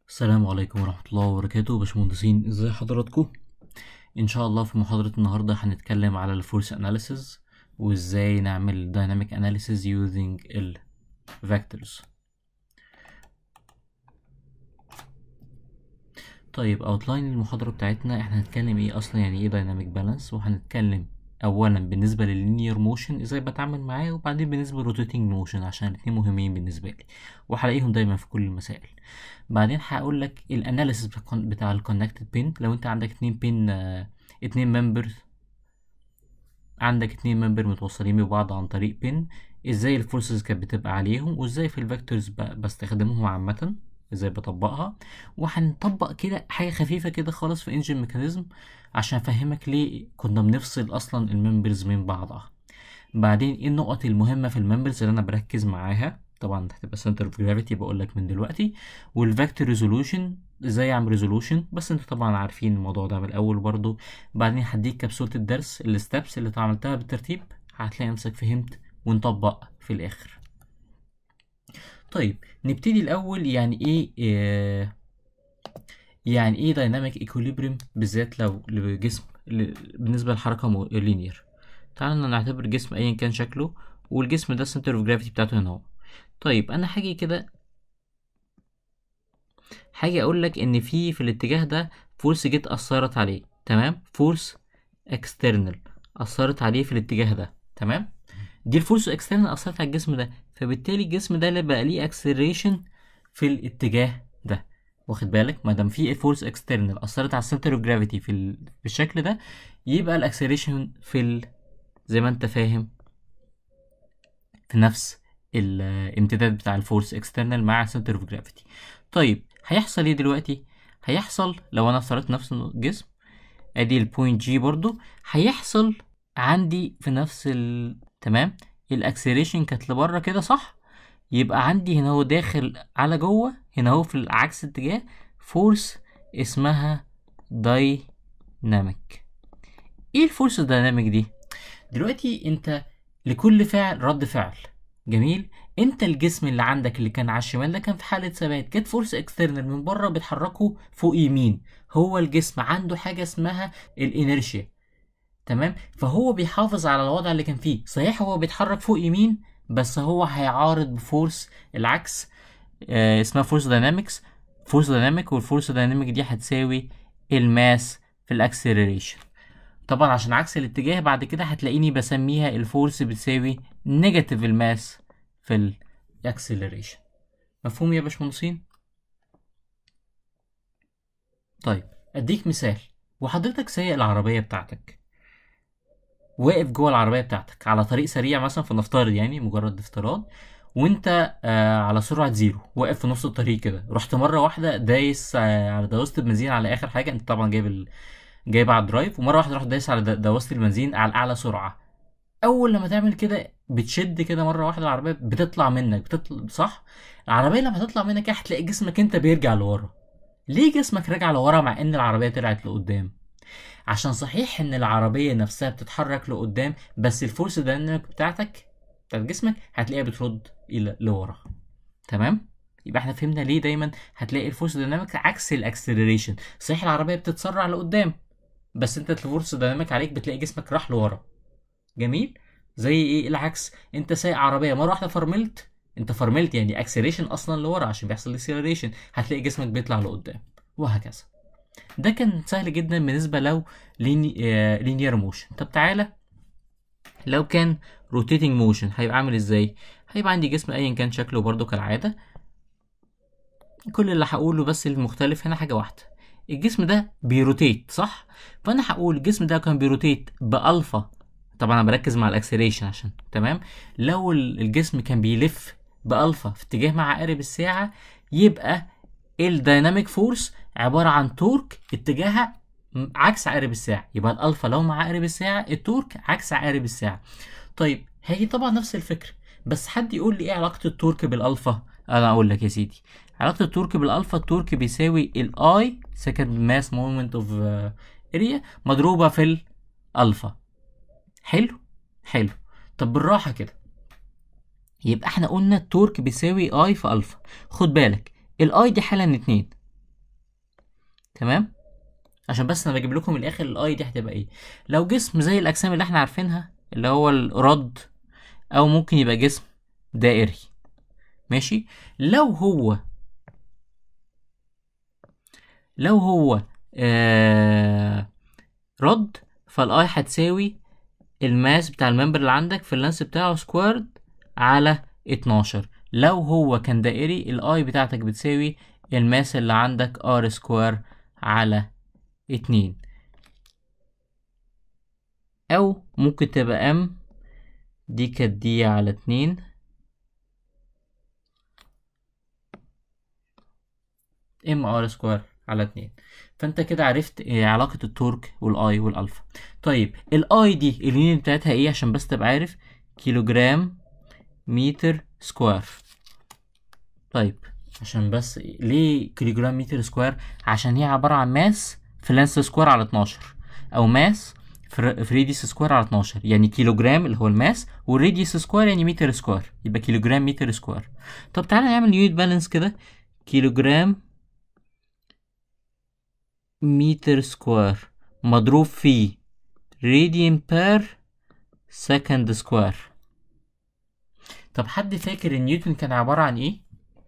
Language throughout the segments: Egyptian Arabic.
السلام عليكم ورحمة الله وبركاته باشمهندسين ازي حضراتكم ان شاء الله في محاضرة النهاردة هنتكلم على الفورس اناليسز وازاي نعمل dynamic analysis using ال vectors طيب outline المحاضرة بتاعتنا احنا هنتكلم ايه اصلا يعني ايه dynamic balance وهنتكلم اولا بالنسبة لللينير موشن ازاي بتعامل معاه وبعدين بالنسبة للروتيتنج موشن عشان الاتنين مهمين بالنسبة لي وهلاقيهم دايما في كل المسائل بعدين هقول لك الاناليسيس بتاع الكونكتد بين لو انت عندك اتنين بين اه اتنين ممبر عندك اتنين ممبر متوصلين ببعض عن طريق بين ازاي الفورسز كانت بتبقى عليهم وازاي في الفيكتورز بستخدمهم عامة ازاي بطبقها وهنطبق كده حاجة خفيفة كده خالص في انجن ميكانيزم عشان افهمك ليه كنا بنفصل اصلا الممبرز من بعضها بعدين ايه النقط المهمة في الممبرز اللي انا بركز معاها طبعا هتبقى سنتر اوف جرافيتي بقول لك من دلوقتي والفيكتور ريزولوشن ازاي اعمل ريزولوشن بس انتوا طبعا عارفين الموضوع ده من الاول برضو بعدين هديك كبسولة الدرس الستبس اللي عملتها بالترتيب هتلاقي نفسك فهمت ونطبق في الاخر طيب نبتدي الاول يعني ايه, إيه يعني ايه دايناميك ايكوليبريم بالذات لو لجسم بالنسبه للحركه لينير تعالوا نعتبر جسم ايا كان شكله والجسم ده السنتر اوف جرافيتي بتاعته هنا اهو طيب انا هاجي كده هاجي اقول لك ان في في الاتجاه ده فورس جت اثرت عليه تمام فورس اكسترنال اثرت عليه في الاتجاه ده تمام دي الفورس اكسترنال اثرت على الجسم ده فبالتالي الجسم ده اللي بقى ليه اكسلريشن في الاتجاه ده واخد بالك ما دام في فورس اكسترنال اثرت على السنتر اوف جرافيتي في ال... بالشكل ده يبقى الاكسلريشن في ال... زي ما انت فاهم في نفس الامتداد بتاع الفورس اكسترنال مع سنتر اوف جرافيتي طيب هيحصل ايه دلوقتي هيحصل لو انا افترضت نفس الجسم ادي البوينت جي برضو هيحصل عندي في نفس ال تمام الاكسلريشن كانت لبره كده صح يبقى عندي هنا هو داخل على جوه هنا هو في عكس الاتجاه فورس اسمها دايناميك ايه الفورس الدايناميك دي دلوقتي انت لكل فعل رد فعل جميل انت الجسم اللي عندك اللي كان على الشمال ده كان في حاله ثبات جت فورس اكسترنال من بره بتحركه فوق يمين هو الجسم عنده حاجه اسمها الانرشيا تمام فهو بيحافظ على الوضع اللي كان فيه صحيح هو بيتحرك فوق يمين بس هو هيعارض بفورس العكس آه اسمها فورس داينامكس فورس دايناميك والفورس دايناميك دي هتساوي الماس في الاكسلريشن طبعا عشان عكس الاتجاه بعد كده هتلاقيني بسميها الفورس بتساوي نيجاتيف الماس في الاكسلريشن مفهوم يا باشمهندسين طيب اديك مثال وحضرتك سايق العربيه بتاعتك واقف جوه العربيه بتاعتك على طريق سريع مثلا فنفترض يعني مجرد افتراض وانت آه على سرعه زيرو واقف في نص الطريق كده رحت مره واحده دايس آه على دوست البنزين على اخر حاجه انت طبعا جايب ال... جايب على الدرايف ومره واحده رحت دايس على دواسه البنزين على اعلى سرعه اول لما تعمل كده بتشد كده مره واحده العربيه بتطلع منك بتطلع صح العربيه لما تطلع منك هتلاقي جسمك انت بيرجع لورا ليه جسمك راجع لورا مع ان العربيه طلعت لقدام عشان صحيح ان العربيه نفسها بتتحرك لقدام بس الفورس دايناميك بتاعتك بتاعت جسمك هتلاقيها بترد الى لورا تمام يبقى احنا فهمنا ليه دايما هتلاقي الفورس دايناميك عكس الاكسلريشن صحيح العربيه بتتسرع لقدام بس انت الفورس دايناميك عليك بتلاقي جسمك راح لورا جميل زي ايه العكس انت سايق عربيه مره واحده فرملت انت فرملت يعني اكسلريشن اصلا لورا عشان بيحصل اكسلريشن هتلاقي جسمك بيطلع لقدام وهكذا ده كان سهل جدا بالنسبه لو لينير موشن طب تعالى لو كان روتيتنج موشن هيبقى عامل ازاي هيبقى عندي جسم ايا كان شكله برضو كالعاده كل اللي هقوله بس المختلف هنا حاجه واحده الجسم ده بيروتيت صح فانا هقول الجسم ده كان بيروتيت بالفا طبعا انا بركز مع الاكسلريشن عشان تمام لو الجسم كان بيلف بالفا في اتجاه مع عقارب الساعه يبقى الدايناميك فورس عباره عن تورك اتجاهها عكس عقارب الساعه يبقى الالفا لو مع عقارب الساعه التورك عكس عقارب الساعه طيب هي طبعا نفس الفكره بس حد يقول لي ايه علاقه التورك بالالفا انا اقول لك يا سيدي علاقه التورك بالالفا التورك بيساوي الاي سكند ماس مومنت اوف اريا مضروبه في الالفا حلو حلو طب بالراحه كده يبقى احنا قلنا التورك بيساوي اي في الفا خد بالك الاي دي حاله من اتنين تمام عشان بس انا بجيب لكم من الاخر الاي دي هتبقى ايه لو جسم زي الاجسام اللي احنا عارفينها اللي هو الرد او ممكن يبقى جسم دائري ماشي لو هو لو هو آه رد فالاي هتساوي الماس بتاع الممبر اللي عندك في اللانس بتاعه سكوارد على 12 لو هو كان دائري الاي بتاعتك بتساوي الماس اللي عندك ار سكوير على اتنين او ممكن تبقى ام دي كانت دي على اتنين ام ار سكوير على اتنين فانت كده عرفت إيه علاقة التورك والاي والالفا طيب الاي دي اليونت بتاعتها ايه عشان بس تبقى عارف كيلوجرام متر سكوير طيب عشان بس ليه كيلوجرام متر سكوير عشان هي عبارة عن ماس في لانس سكوير على 12 او ماس في في راديوس سكوير على 12 يعني كيلوجرام اللي هو الماس والراديوس سكوير يعني متر سكوير يبقى كيلوجرام متر سكوير طب تعالى نعمل يونت بالانس كده كيلوجرام متر سكوير مضروب في راديان بير سكند سكوير طب حد فاكر النيوتن كان عبارة عن ايه؟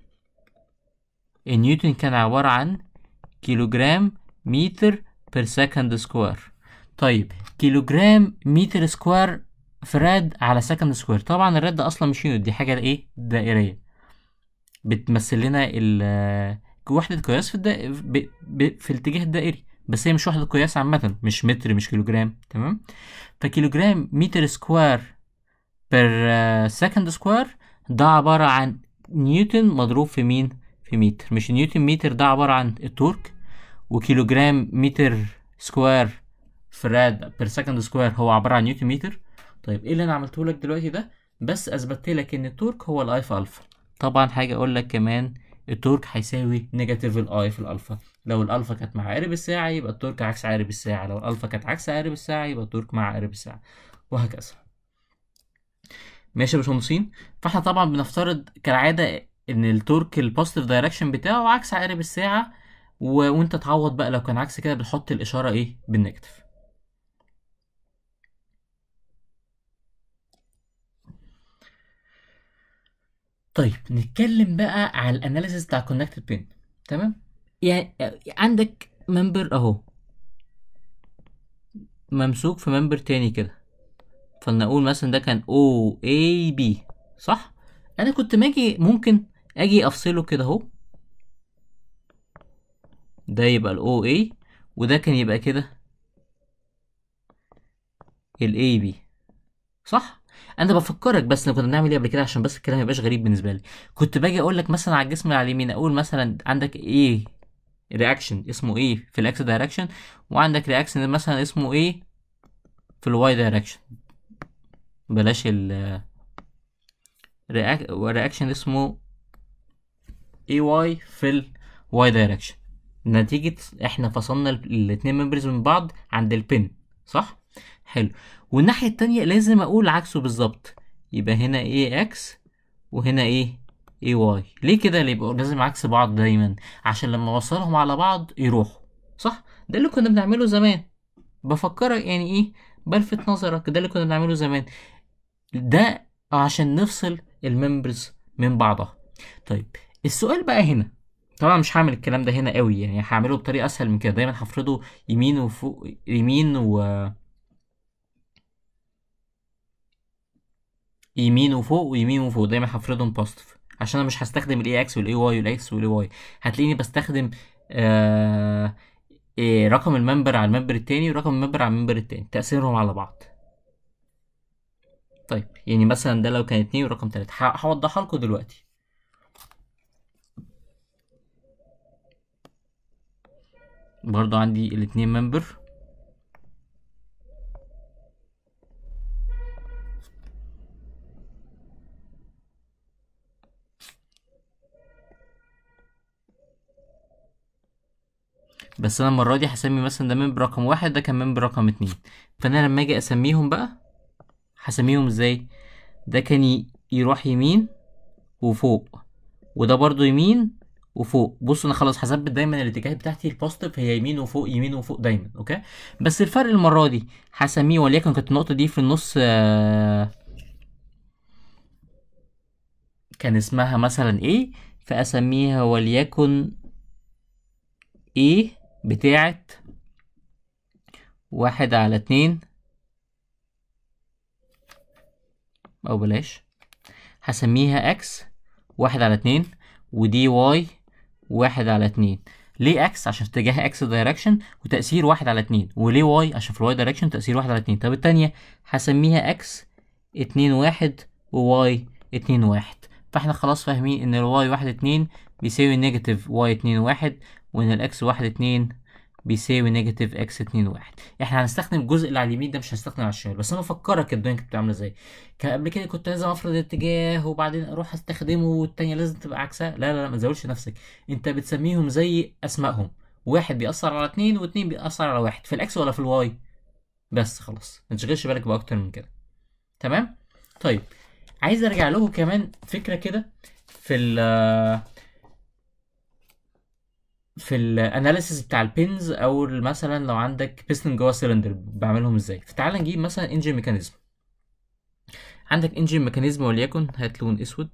النيوتن كان عبارة عن كيلوجرام متر بير سكند سكوير طيب كيلوجرام متر سكوير في راد على سكند سكوير طبعا الراد ده اصلا مش يونت دي حاجة ايه دائرية بتمثل لنا ال وحدة قياس في الدا... ب... ب... في الاتجاه الدائري بس هي مش وحدة قياس عامة مش متر مش كيلوجرام تمام فكيلوجرام متر سكوير بير سكند سكوير ده عبارة عن نيوتن مضروب في مين في متر مش نيوتن متر ده عبارة عن التورك وكيلوجرام متر سكوير في راد بير سكند سكوير هو عبارة عن نيوتن متر طيب ايه اللي انا عملته لك دلوقتي ده بس اثبتت لك ان التورك هو الاي في الفا طبعا حاجة اقول لك كمان التورك هيساوي نيجاتيف الاي في الالفا لو الالفا كانت مع عقارب الساعة يبقى التورك عكس عقارب الساعة لو الالفا كانت عكس عقارب الساعة يبقى التورك مع عقارب الساعة وهكذا ماشي يا باشمهندسين فاحنا طبعا بنفترض كالعادة ان التورك البوزيتيف دايركشن بتاعه عكس عقارب الساعة و... وانت تعوض بقى لو كان عكس كده بتحط الاشارة ايه بالنيجاتيف طيب نتكلم بقى على الاناليسيس بتاع كونكتد بين تمام يعني عندك ممبر اهو ممسوك في ممبر تاني كده فلنقول مثلا ده كان او اي بي صح انا كنت ماجي ممكن اجي افصله كده اهو ده يبقى الاو اي وده كان يبقى كده الاي بي صح انا بفكرك بس كنا بنعمل ايه قبل كده عشان بس الكلام ميبقاش غريب بالنسبه لي كنت باجي اقول لك مثلا على الجسم اللي على اليمين اقول مثلا عندك ايه رياكشن اسمه ايه في الاكس دايركشن وعندك رياكشن مثلا اسمه ايه في الواي دايركشن بلاش ال رياكشن اسمه اي واي في الواي دايركشن نتيجة احنا فصلنا الاتنين ممبرز من بعض عند البن صح حلو والناحية التانية لازم اقول عكسه بالظبط يبقى هنا ايه اكس وهنا ايه اي واي ليه كده اللي يبقوا لازم عكس بعض دايما عشان لما اوصلهم على بعض يروحوا صح ده اللي كنا بنعمله زمان بفكرك يعني ايه بلفت نظرك ده اللي كنا بنعمله زمان ده عشان نفصل الممبرز من بعضها طيب السؤال بقى هنا طبعا مش هعمل الكلام ده هنا قوي يعني هعمله بطريقه اسهل من كده دايما هفرضه يمين وفوق يمين و يمين وفوق ويمين وفوق دايما هفرضهم بوزيتيف عشان انا مش هستخدم الاي اكس والاي واي والاي اكس والاي واي هتلاقيني بستخدم آه إيه رقم الممبر على الممبر التاني ورقم الممبر على الممبر التاني تأثيرهم على بعض طيب يعني مثلا ده لو كان اتنين ورقم تلاتة هوضحها لكم دلوقتي برضو عندي الاتنين ممبر بس انا المره دي هسمي مثلا ده ممبر رقم واحد ده كان ممبر رقم اتنين فانا لما اجي اسميهم بقى هسميهم ازاي ده كان يروح يمين وفوق وده برضو يمين وفوق بص انا خلاص هثبت دايما الاتجاهات بتاعتي البوزيتيف هي يمين وفوق يمين وفوق دايما اوكي بس الفرق المره دي هسميه وليكن كانت النقطه دي في النص آه، كان اسمها مثلا ايه فاسميها وليكن ايه بتاعت واحد على اتنين او بلاش هسميها اكس واحد على اتنين ودي واي واحد على اتنين ليه اكس عشان في اتجاه اكس دايركشن وتأثير واحد على اتنين وليه واي عشان في الواي دايركشن تأثير واحد على اتنين طب التانية هسميها اكس اتنين واحد وواي اتنين واحد فاحنا خلاص فاهمين ان الواي واحد اتنين بيساوي نيجاتيف واي اتنين واحد وان الاكس واحد اتنين بيساوي نيجاتيف اكس اتنين واحد احنا هنستخدم الجزء اللي على اليمين ده مش هنستخدم على الشمال بس انا بفكرك الدنيا كانت بتبقى عامله ازاي كان قبل كده كنت لازم افرض اتجاه وبعدين اروح استخدمه والتانية لازم تبقى عكسها لا لا لا ما تزودش نفسك انت بتسميهم زي اسمائهم واحد بيأثر على اتنين واتنين بيأثر على واحد في الاكس ولا في الواي بس خلاص ما تشغلش بالك باكتر من كده تمام طيب عايز ارجع له كمان فكره كده في ال في الاناليسيس بتاع البينز او مثلا لو عندك بيستن جوه سيلندر بعملهم ازاي فتعال نجيب مثلا انجن ميكانيزم عندك انجن ميكانيزم وليكن هات لون اسود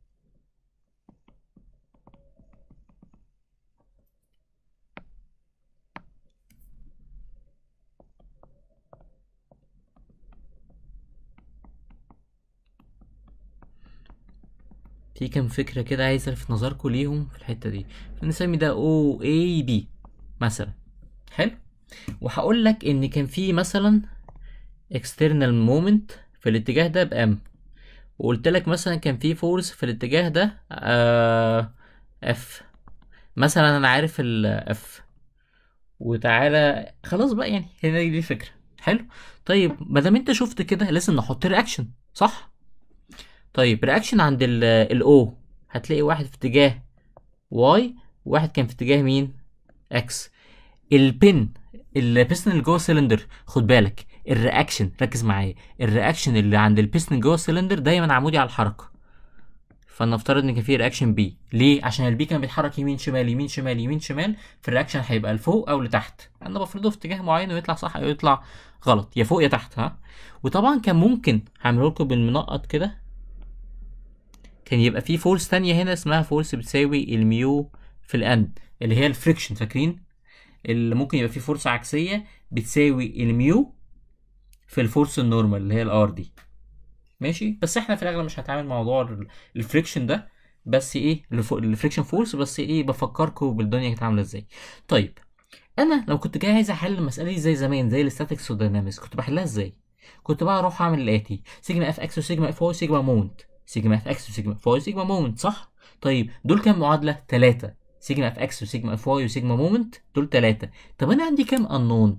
في كام فكرة كده عايز الفت نظركم ليهم في الحتة دي فنسمي ده او اي بي مثلا حلو وهقول لك ان كان في مثلا external moment في الاتجاه ده بام وقلت لك مثلا كان في فورس في الاتجاه ده آه اف مثلا انا عارف الاف وتعالى خلاص بقى يعني هنا دي الفكره حلو طيب ما دام انت شفت كده لازم نحط رياكشن صح طيب رياكشن عند الاو هتلاقي واحد في اتجاه واي وواحد كان في اتجاه مين اكس البن البيستن اللي جوه السلندر خد بالك الرياكشن ركز معايا الرياكشن اللي عند البيستن جوه السلندر دايما عمودي على الحركه فلنفترض ان كان في رياكشن بي ليه عشان البي كان بيتحرك يمين شمال يمين شمال يمين شمال فالرياكشن هيبقى لفوق او لتحت انا بفرضه في اتجاه معين ويطلع صح او يطلع غلط يا فوق يا تحت ها وطبعا كان ممكن هعمله لكم بالمنقط كده كان يبقى في فورس تانية هنا اسمها فورس بتساوي الميو في الان اللي هي الفريكشن فاكرين اللي ممكن يبقى في فورس عكسية بتساوي الميو في الفورس النورمال اللي هي الار دي ماشي بس احنا في الاغلب مش هنتعامل مع موضوع الفريكشن ده بس ايه الفريكشن فورس بس ايه بفكركم بالدنيا كانت عامله ازاي طيب انا لو كنت جاي عايز احل المساله دي زي زمان زي الاستاتيكس والداينامكس كنت بحلها ازاي كنت بقى اروح اعمل الاتي سيجما اف اكس وسيجما اف واي سيجما مومنت سيجما اف اكس وسيجما اف واي سيجما مومنت صح طيب دول كام معادله ثلاثه سيجما اف اكس وسيجما اف واي وسيجما مومنت دول ثلاثه طب انا عندي كام انون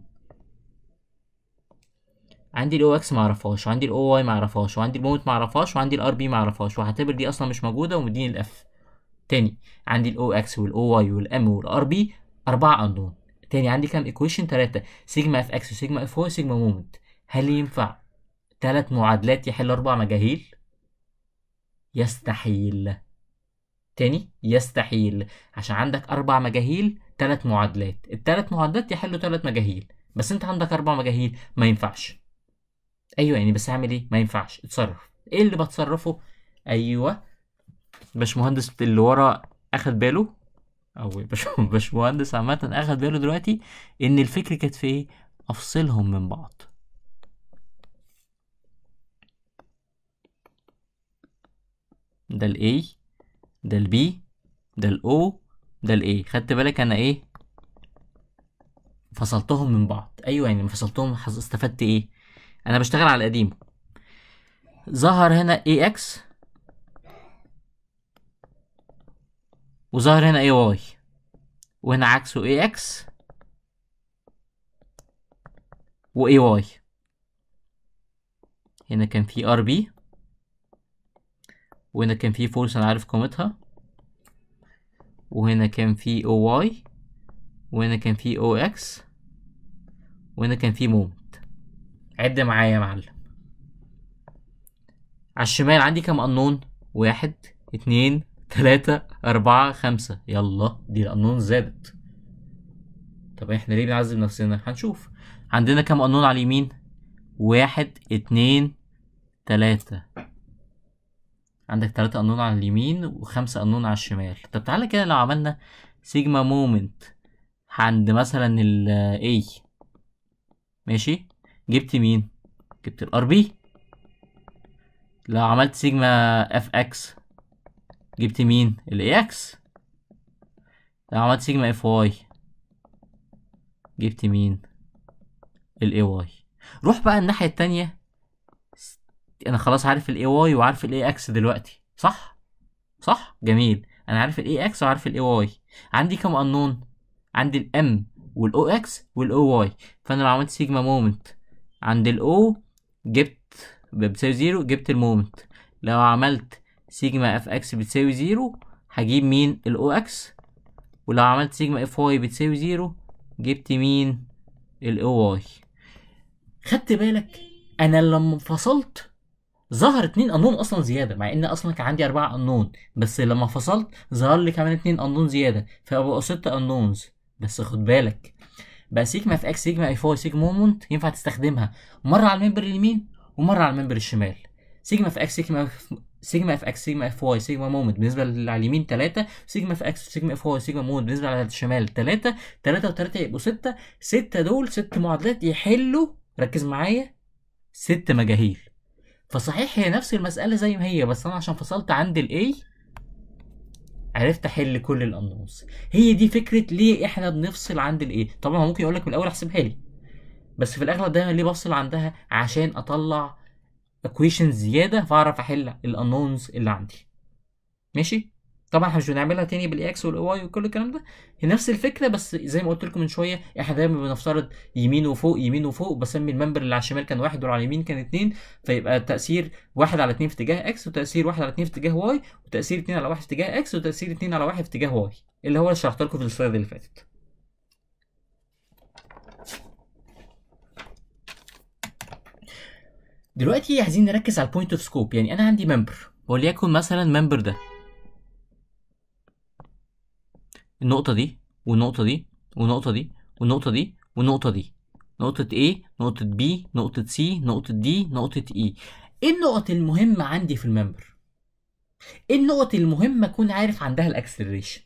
عندي الاو اكس ما اعرفهاش وعندي الاو واي ما اعرفهاش وعندي المومنت ما اعرفهاش وعندي الار بي ما اعرفهاش وهعتبر دي اصلا مش موجوده ومديني الاف تاني عندي الاو اكس والاو واي والام والار بي اربعه انون تاني عندي كام ايكويشن ثلاثه سيجما اف اكس وسيجما اف واي وسيجما مومنت هل ينفع ثلاث معادلات يحل اربع مجاهيل يستحيل تاني يستحيل عشان عندك اربع مجاهيل ثلاث معادلات الثلاث معادلات يحلوا ثلاث مجاهيل بس انت عندك اربع مجاهيل ما ينفعش ايوه يعني بس اعمل ايه ما ينفعش اتصرف ايه اللي بتصرفه ايوه باشمهندس اللي ورا اخد باله او باش- باشمهندس عامه اخد باله دلوقتي ان الفكره كانت في ايه افصلهم من بعض ده الاي ده البي ده الاو ده الاي خدت بالك انا ايه فصلتهم من بعض ايوه يعني فصلتهم حظ- استفدت ايه انا بشتغل على القديم ظهر هنا اي اكس وظهر هنا اي واي وهنا عكسه اي اكس واي واي هنا كان في ار بي وهنا كان في فورس انا عارف قيمتها وهنا كان في او واي وهنا كان في او اكس وهنا كان في مومنت عد معايا يا معلم على الشمال عندي كام قانون واحد اتنين تلاتة أربعة خمسة يلا دي القانون زادت طب احنا ليه بنعذب نفسنا هنشوف عندنا كام قانون على اليمين واحد اتنين تلاتة عندك تلاتة قانون على اليمين وخمسة قانون على الشمال طب تعالى كده لو عملنا سيجما مومنت عند مثلا ال A ماشي جبت مين جبت الار بي لو عملت سيجما اف اكس جبت مين الاي اكس لو عملت سيجما اف واي جبت مين الاي واي روح بقى الناحية التانية انا خلاص عارف الاي واي وعارف الاي اكس دلوقتي صح صح جميل انا عارف الاي اكس وعارف الاي واي عندي كام قانون عندي الام والاو اكس والاو واي فانا لو عملت سيجما مومنت عند الاو جبت بتساوي زيرو جبت المومنت لو عملت سيجما اف اكس بتساوي زيرو هجيب مين الاو اكس ولو عملت سيجما اف واي بتساوي زيرو جبت مين الاو واي خدت بالك انا لما انفصلت ظهر اتنين قانون اصلا زياده مع ان اصلا كان عندي اربعه قانون بس لما فصلت ظهر لي كمان اتنين قانون زياده فبقوا ست قانونز بس خد بالك بقى سيجما في اكس سيجما اف واي سيجما مومنت ينفع تستخدمها مره على الممبر اليمين ومره على الممبر الشمال سيجما في اكس سيجما في سيجما اف اكس سيجما اف واي سيجما مومنت بالنسبه اللي على اليمين 3 سيجما في اكس سيجما اف واي سيجما مومنت بالنسبه على الشمال 3 3 و3 يبقوا 6 6 دول ست معادلات يحلوا ركز معايا ست مجاهيل فصحيح هي نفس المسألة زي ما هي بس أنا عشان فصلت عند ال A عرفت أحل كل الأنونس هي دي فكرة ليه إحنا بنفصل عند ال A طبعا هو ممكن يقولك من الأول احسبها لي بس في الأغلب دايما ليه بفصل عندها عشان أطلع equations زيادة فأعرف أحل الأنونز اللي عندي ماشي طبعا احنا مش بنعملها تاني بالاكس والاي وكل الكلام ده هي نفس الفكره بس زي ما قلت لكم من شويه احنا دايما بنفترض يمين وفوق يمين وفوق بسمي الممبر اللي على الشمال كان واحد واللي على اليمين كان اتنين فيبقى التاثير واحد على اتنين في اتجاه اكس وتاثير واحد على اتنين في اتجاه واي وتاثير اتنين على واحد في اتجاه اكس وتاثير اتنين على واحد في اتجاه واي اللي هو اللي شرحت لكم في السلايد اللي فاتت دلوقتي عايزين نركز على البوينت اوف سكوب يعني انا عندي ممبر وليكن مثلا ممبر ده النقطة دي والنقطة دي والنقطة دي والنقطة دي والنقطة دي نقطة A نقطة B نقطة C نقطة D نقطة E ايه النقط المهمة عندي في الممبر؟ ايه النقط المهمة اكون عارف عندها الاكسلريشن؟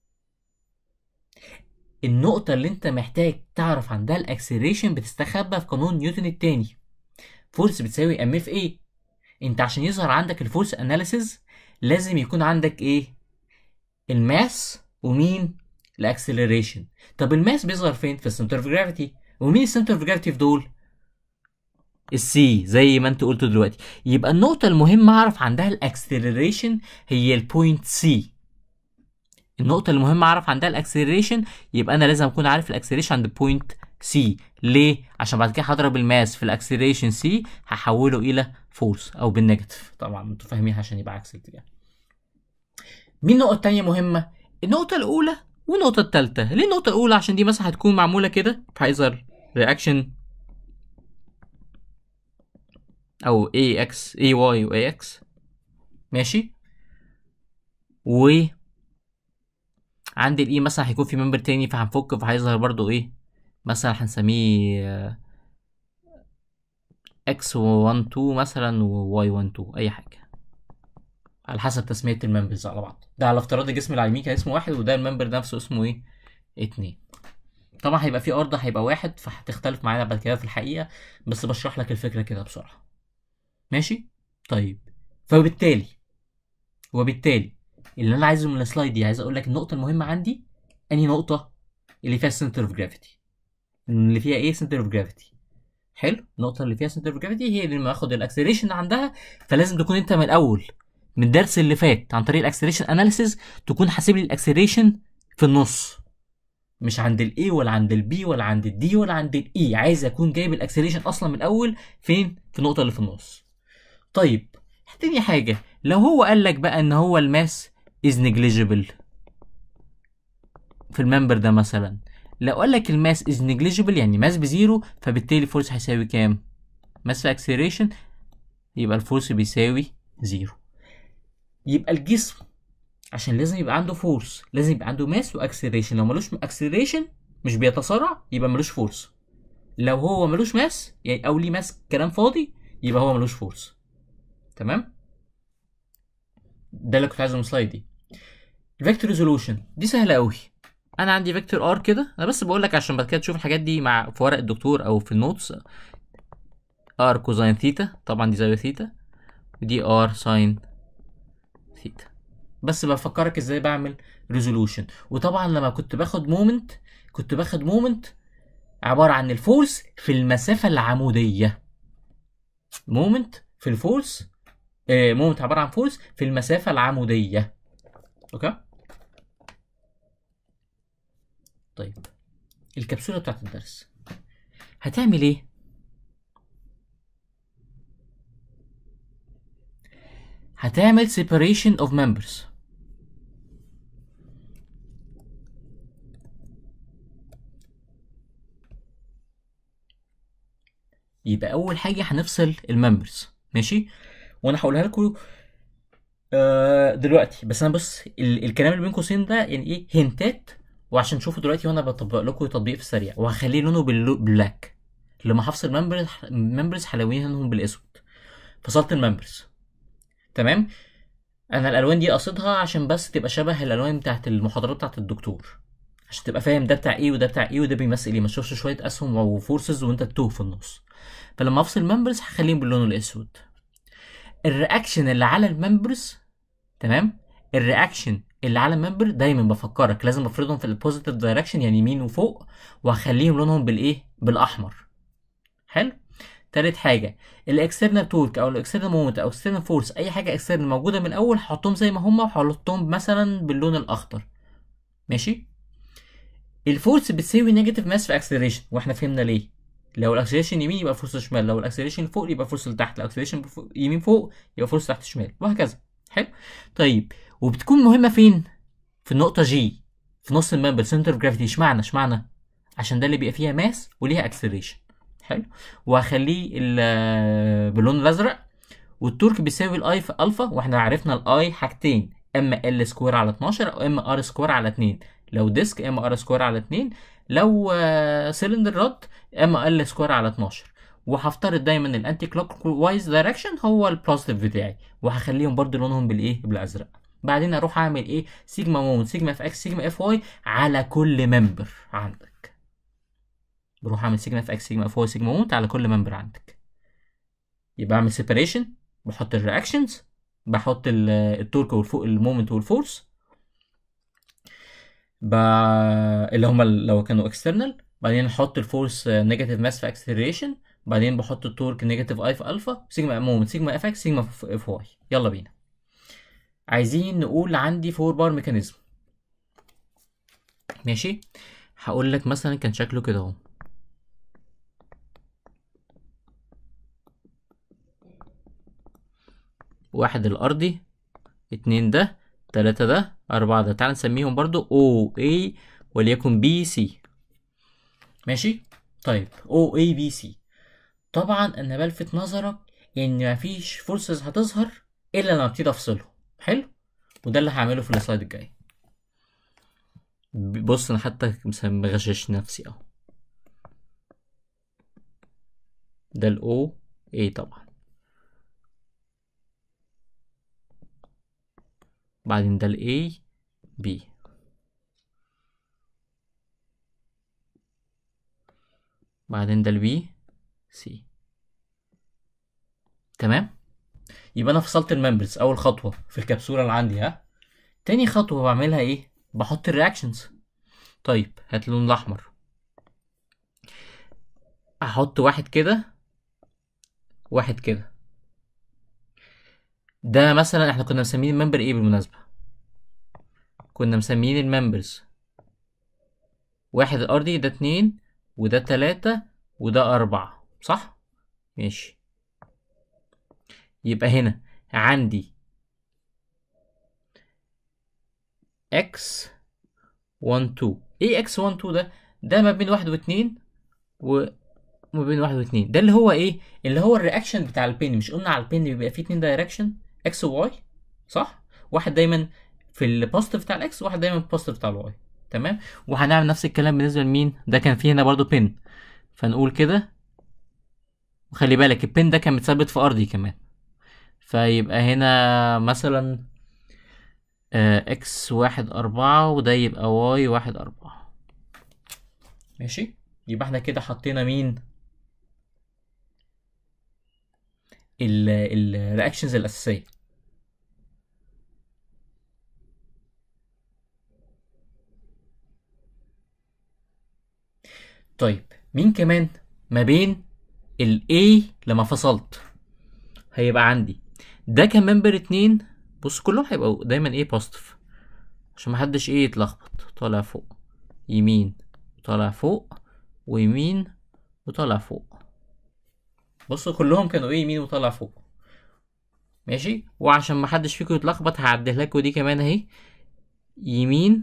النقطة اللي انت محتاج تعرف عندها الاكسلريشن بتستخبى في قانون نيوتن التاني فورس بتساوي ام في ايه انت عشان يظهر عندك الفورس اناليسيز لازم يكون عندك ايه الماس ومين الاكسلريشن طب الماس بيظهر فين في السنتر اوف جرافيتي ومين السنتر اوف جرافيتي في دول السي زي ما انت قلت دلوقتي يبقى النقطة المهمة اعرف عندها الاكسلريشن هي البوينت سي النقطة المهمة اعرف عندها الاكسلريشن يبقى انا لازم اكون عارف الاكسلريشن عند بوينت سي ليه؟ عشان بعد كده هضرب الماس في الاكسلريشن سي هحوله الى فورس او بالنيجاتيف طبعا انتوا فاهمين عشان يبقى عكس الاتجاه مين النقطة التانية مهمة؟ النقطة الأولى والنقطة التالتة ليه النقطة الأولى عشان دي مثلا هتكون معمولة كده فهيظهر رياكشن أو AX AY و AX ماشي و عند الإي مثلا هيكون في ممبر تاني فهنفك فهيظهر برضو إيه مثلا هنسميه X 1 2 مثلا و Y 1 2 أي حاجة على حسب تسمية الممبرز على بعض ده على افتراض الجسم اللي على اليمين كان اسمه واحد وده الممبر نفسه اسمه ايه اتنين طبعا هيبقى في ارض هيبقى واحد فهتختلف معانا بعد كده في الحقيقة بس بشرح لك الفكرة كده بسرعة ماشي طيب فبالتالي وبالتالي اللي انا عايزه من السلايد دي عايز اقول لك النقطة المهمة عندي انهي نقطة اللي فيها سنتر اوف جرافيتي اللي فيها ايه سنتر اوف جرافيتي حلو النقطة اللي فيها سنتر اوف جرافيتي هي اللي لما اخد الاكسلريشن عندها فلازم تكون انت من الاول من الدرس اللي فات عن طريق الاكسلريشن اناليسيز تكون حاسب لي الاكسلريشن في النص مش عند الاي ولا عند البي ولا عند الدي ولا عند الاي عايز اكون جايب الاكسلريشن اصلا من الاول فين في النقطه اللي في النص طيب تاني حاجه لو هو قال لك بقى ان هو الماس از نيجليجيبل في الممبر ده مثلا لو قال لك الماس از نيجليجيبل يعني ماس بزيرو فبالتالي الفورس هيساوي كام ماس في اكسلريشن يبقى الفورس بيساوي زيرو يبقى الجسم عشان لازم يبقى عنده فورس لازم يبقى عنده ماس واكسلريشن لو ملوش اكسلريشن مش بيتسارع يبقى ملوش فورس لو هو ملوش ماس يعني او ليه ماس كلام فاضي يبقى هو ملوش فورس تمام ده اللي كنت عايزه من السلايد دي الفيكتور ريزولوشن دي سهله قوي انا عندي فيكتور ار كده انا بس بقول لك عشان بعد كده تشوف الحاجات دي مع في ورق الدكتور او في النوتس ار كوزين ثيتا طبعا دي زاويه ثيتا ودي ار ساين ثيتا بس بفكرك ازاي بعمل ريزولوشن وطبعا لما كنت باخد مومنت كنت باخد مومنت عباره عن الفورس في المسافه العموديه مومنت في الفورس آه مومنت عباره عن فورس في المسافه العموديه اوكي طيب الكبسوله بتاعت الدرس هتعمل ايه هتعمل separation of members يبقى اول حاجه هنفصل الممبرز ماشي وانا هقولها لكم آه دلوقتي بس انا بص ال- الكلام اللي بين قوسين ده يعني ايه هنتات وعشان تشوفوا دلوقتي وانا بطبق لكم تطبيق في السريع وهخليه لونه باللو- بلاك لما هفصل ممبرز ممبرز هلونهم بالاسود فصلت الممبرز تمام انا الالوان دي قصدها عشان بس تبقى شبه الالوان بتاعت المحاضرات بتاعت الدكتور عشان تبقى فاهم ده بتاع ايه وده بتاع ايه وده بيمثل ايه ما تشوفش شويه اسهم وفورسز وانت تتوه في النص فلما افصل ممبرز هخليهم باللون الاسود الرياكشن اللي على الممبرز تمام الرياكشن اللي على الممبر دايما بفكرك لازم افرضهم في البوزيتيف دايركشن يعني يمين وفوق وهخليهم لونهم بالايه بالاحمر حلو تالت حاجه الاكسترنال تورك او الاكسترنال مومنت او اكسترنال فورس اي حاجه اكسترنال موجوده من الاول هحطهم زي ما هم وهحطهم مثلا باللون الاخضر ماشي الفورس بتساوي نيجاتيف ماس في اكسلريشن واحنا فهمنا ليه لو الاكسلريشن يمين يبقى فورس شمال لو الاكسلريشن فوق يبقى فورس لتحت لو الاكسلريشن يمين فوق يبقى فورس تحت شمال وهكذا حلو طيب وبتكون مهمه فين في النقطه جي في نص الممبر سنتر اوف جرافيتي اشمعنى اشمعنى عشان ده اللي بيبقى فيها ماس وليها اكسلريشن حلو وهخليه ال- باللون الازرق والتورك بيساوي الاي في الفا واحنا عرفنا الاي حاجتين اما ال سكوير على 12 او اما ار سكوير على 2 لو ديسك اما ار سكوير على 2 لو آه، سيلندر رد اما ال سكوير على 12 وهفترض دايما الانتي كلوك وايز دايركشن هو البوزيتيف بتاعي وهخليهم برضو لونهم بالايه بالازرق بعدين اروح اعمل ايه سيجما مومنت سيجما اف اكس سيجما اف واي على كل ممبر عندك بروح اعمل سيجما اف اكس سيجما اف واي سيجما مومنت على كل ممبر عندك يبقى اعمل سيبريشن بحط الرياكشنز بحط ال- التورك والفوق المومنت والفورس ب... اللي هما لو كانوا اكسترنال بعدين احط الفورس نيجاتيف ماس في اكسلريشن بعدين بحط التورك نيجاتيف اي في الفا سيجما مومنت سيجما اف اكس سيجما اف واي يلا بينا عايزين نقول عندي فور بار ميكانيزم ماشي هقول لك مثلا كان شكله كده اهو واحد الارضي اتنين ده تلاتة ده أربعة ده تعال نسميهم برضو O A وليكن B C ماشي طيب O A B C طبعا أنا بلفت نظرك إن مفيش فورسز هتظهر إلا لما ابتدي أفصلهم حلو وده اللي هعمله في السلايد الجاي ب- بص أنا حتى مسم- مغشش نفسي أهو ده ال O A طبعا بعدين ده ال A B بعدين ده ال B C تمام يبقى انا فصلت الممبرز اول خطوه في الكبسوله اللي عندي ها تاني خطوه بعملها ايه بحط الرياكشنز طيب هات اللون الاحمر احط واحد كده واحد كده ده مثلا احنا كنا مسمين الممبر ايه بالمناسبه كنا مسميين الممبرز واحد الارضي ده اتنين وده تلاتة وده اربعة صح ماشي يبقى هنا عندي x 1 2 ايه x 1 2 ده ده ما بين واحد واتنين وما بين واحد واتنين ده اللي هو ايه اللي هو الرياكشن بتاع البين مش قلنا على البين بيبقى فيه اتنين دايركشن x و y صح واحد دايما في البوزيتيف بتاع الاكس وواحد دايما في البوزيتيف بتاع الواي تمام وهنعمل نفس الكلام بالنسبه لمين ده كان فيه هنا برضو بين فنقول كده وخلي بالك البين ده كان متثبت في ارضي كمان فيبقى هنا مثلا اكس واحد أربعة وده يبقى واي واحد أربعة ماشي يبقى احنا كده حطينا مين الرياكشنز الأساسية طيب مين كمان ما بين ال A لما فصلت هيبقى عندي ده كان ممبر اتنين بص كلهم هيبقوا دايما ايه بوزيتيف عشان محدش ايه يتلخبط طالع فوق يمين طالع فوق ويمين وطالع فوق بصوا كلهم كانوا ايه يمين وطالع فوق ماشي وعشان محدش فيكم يتلخبط هعدل لكم دي كمان اهي يمين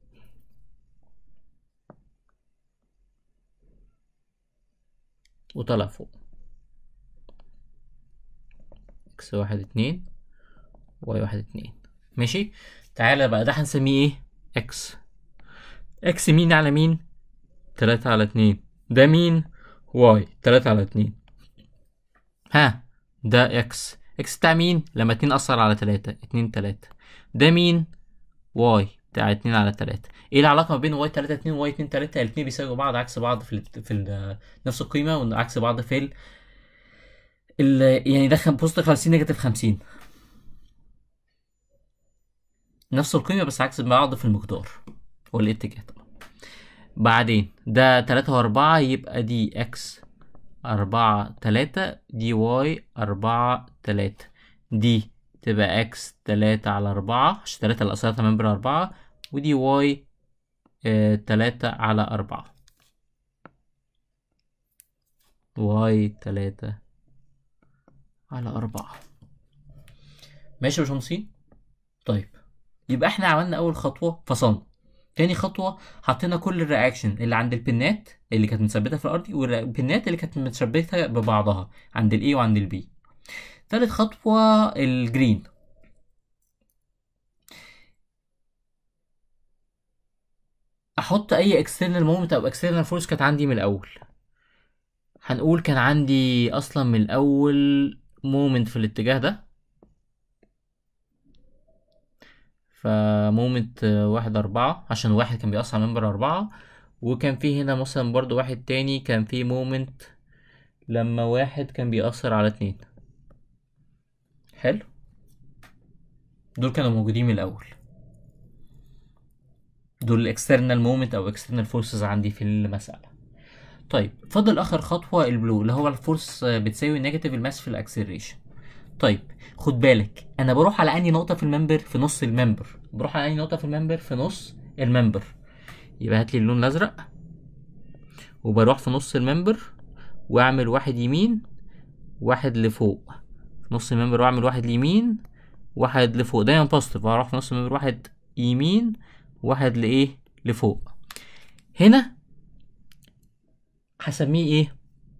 وطلع فوق اكس واحد اتنين واي واحد اتنين ماشي تعالى بقى ده هنسميه ايه اكس اكس مين على مين تلاتة على اتنين ده مين واي تلاتة على اتنين ها ده اكس اكس بتاع مين لما اتنين اثر على تلاتة اتنين تلاتة ده مين واي بتاع اتنين على تلاتة ايه العلاقة ما بين واي تلاتة اتنين وواي اتنين تلاتة الاتنين بيساووا بعض عكس بعض في ال في ال نفس القيمة وعكس بعض في ال ال يعني ده بوزيتيف 50 نيجاتيف 50 نفس القيمة بس عكس بعض في المقدار والاتجاه طبعا بعدين ده تلاتة وأربعة يبقى دي اكس أربعة تلاتة دي واي أربعة تلاتة دي تبقى اكس تلاتة على أربعة عشان تلاتة الأصالة ممبر أربعة ودي واي آه تلاتة على أربعة واي تلاتة على أربعة ماشي يا باشمهندسين طيب يبقى احنا عملنا أول خطوة فصلنا تاني خطوة حطينا كل الرياكشن اللي عند البنات اللي كانت متثبتة في الأرض والبنات اللي كانت متثبتة ببعضها عند الإي وعند البي تالت خطوة الجرين احط اي اكسترنال مومنت او اكسترنال فورس كانت عندي من الاول هنقول كان عندي اصلا من الاول مومنت في الاتجاه ده فمومنت واحد أربعة عشان واحد كان بيأثر على ممبر أربعة وكان في هنا مثلا برضو واحد تاني كان في مومنت لما واحد كان بيأثر على اتنين حلو دول كانوا موجودين من الأول دول الاكسترنال مومنت او اكسترنال فورسز عندي في المسألة طيب فضل اخر خطوة البلو اللي هو الفورس بتساوي نيجاتيف الماس في الاكسلريشن طيب خد بالك انا بروح على اني نقطة في الممبر في نص الممبر بروح على اني نقطة في الممبر في نص الممبر يبقى هات لي اللون الازرق وبروح في نص الممبر واعمل واحد يمين واحد لفوق في نص الممبر واعمل واحد يمين واحد لفوق دايما بوزيتيف هروح في نص الممبر واحد يمين واحد لايه لفوق هنا هسميه ايه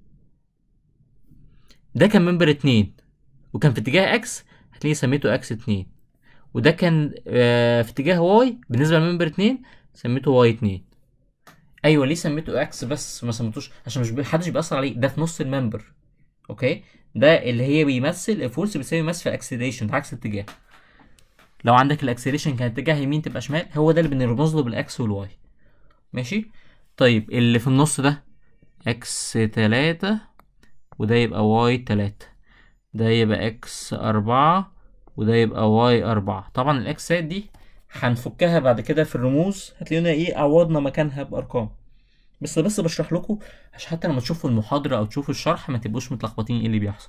ده كان ممبر اتنين وكان في اتجاه اكس هتلاقيه سميته اكس اتنين وده كان آه في اتجاه واي بالنسبه لممبر اتنين سميته واي اتنين ايوه ليه سميته اكس بس ما سميتوش عشان مش محدش بيأثر عليه ده في نص الممبر اوكي ده اللي هي بيمثل الفورس بيساوي ماس في الاكسلريشن عكس الاتجاه لو عندك الاكسلريشن كان اتجاه يمين تبقى شمال هو ده اللي بنرمز له بالاكس والواي ماشي طيب اللي في النص ده اكس تلاتة وده يبقى واي تلاتة ده يبقى اكس أربعة وده يبقى واي أربعة طبعا الاكسات دي هنفكها بعد كده في الرموز هتلاقينا ايه عوضنا مكانها بأرقام بس بس بشرح لكم عشان حتى لما تشوفوا المحاضرة أو تشوفوا الشرح ما تبقوش متلخبطين ايه اللي بيحصل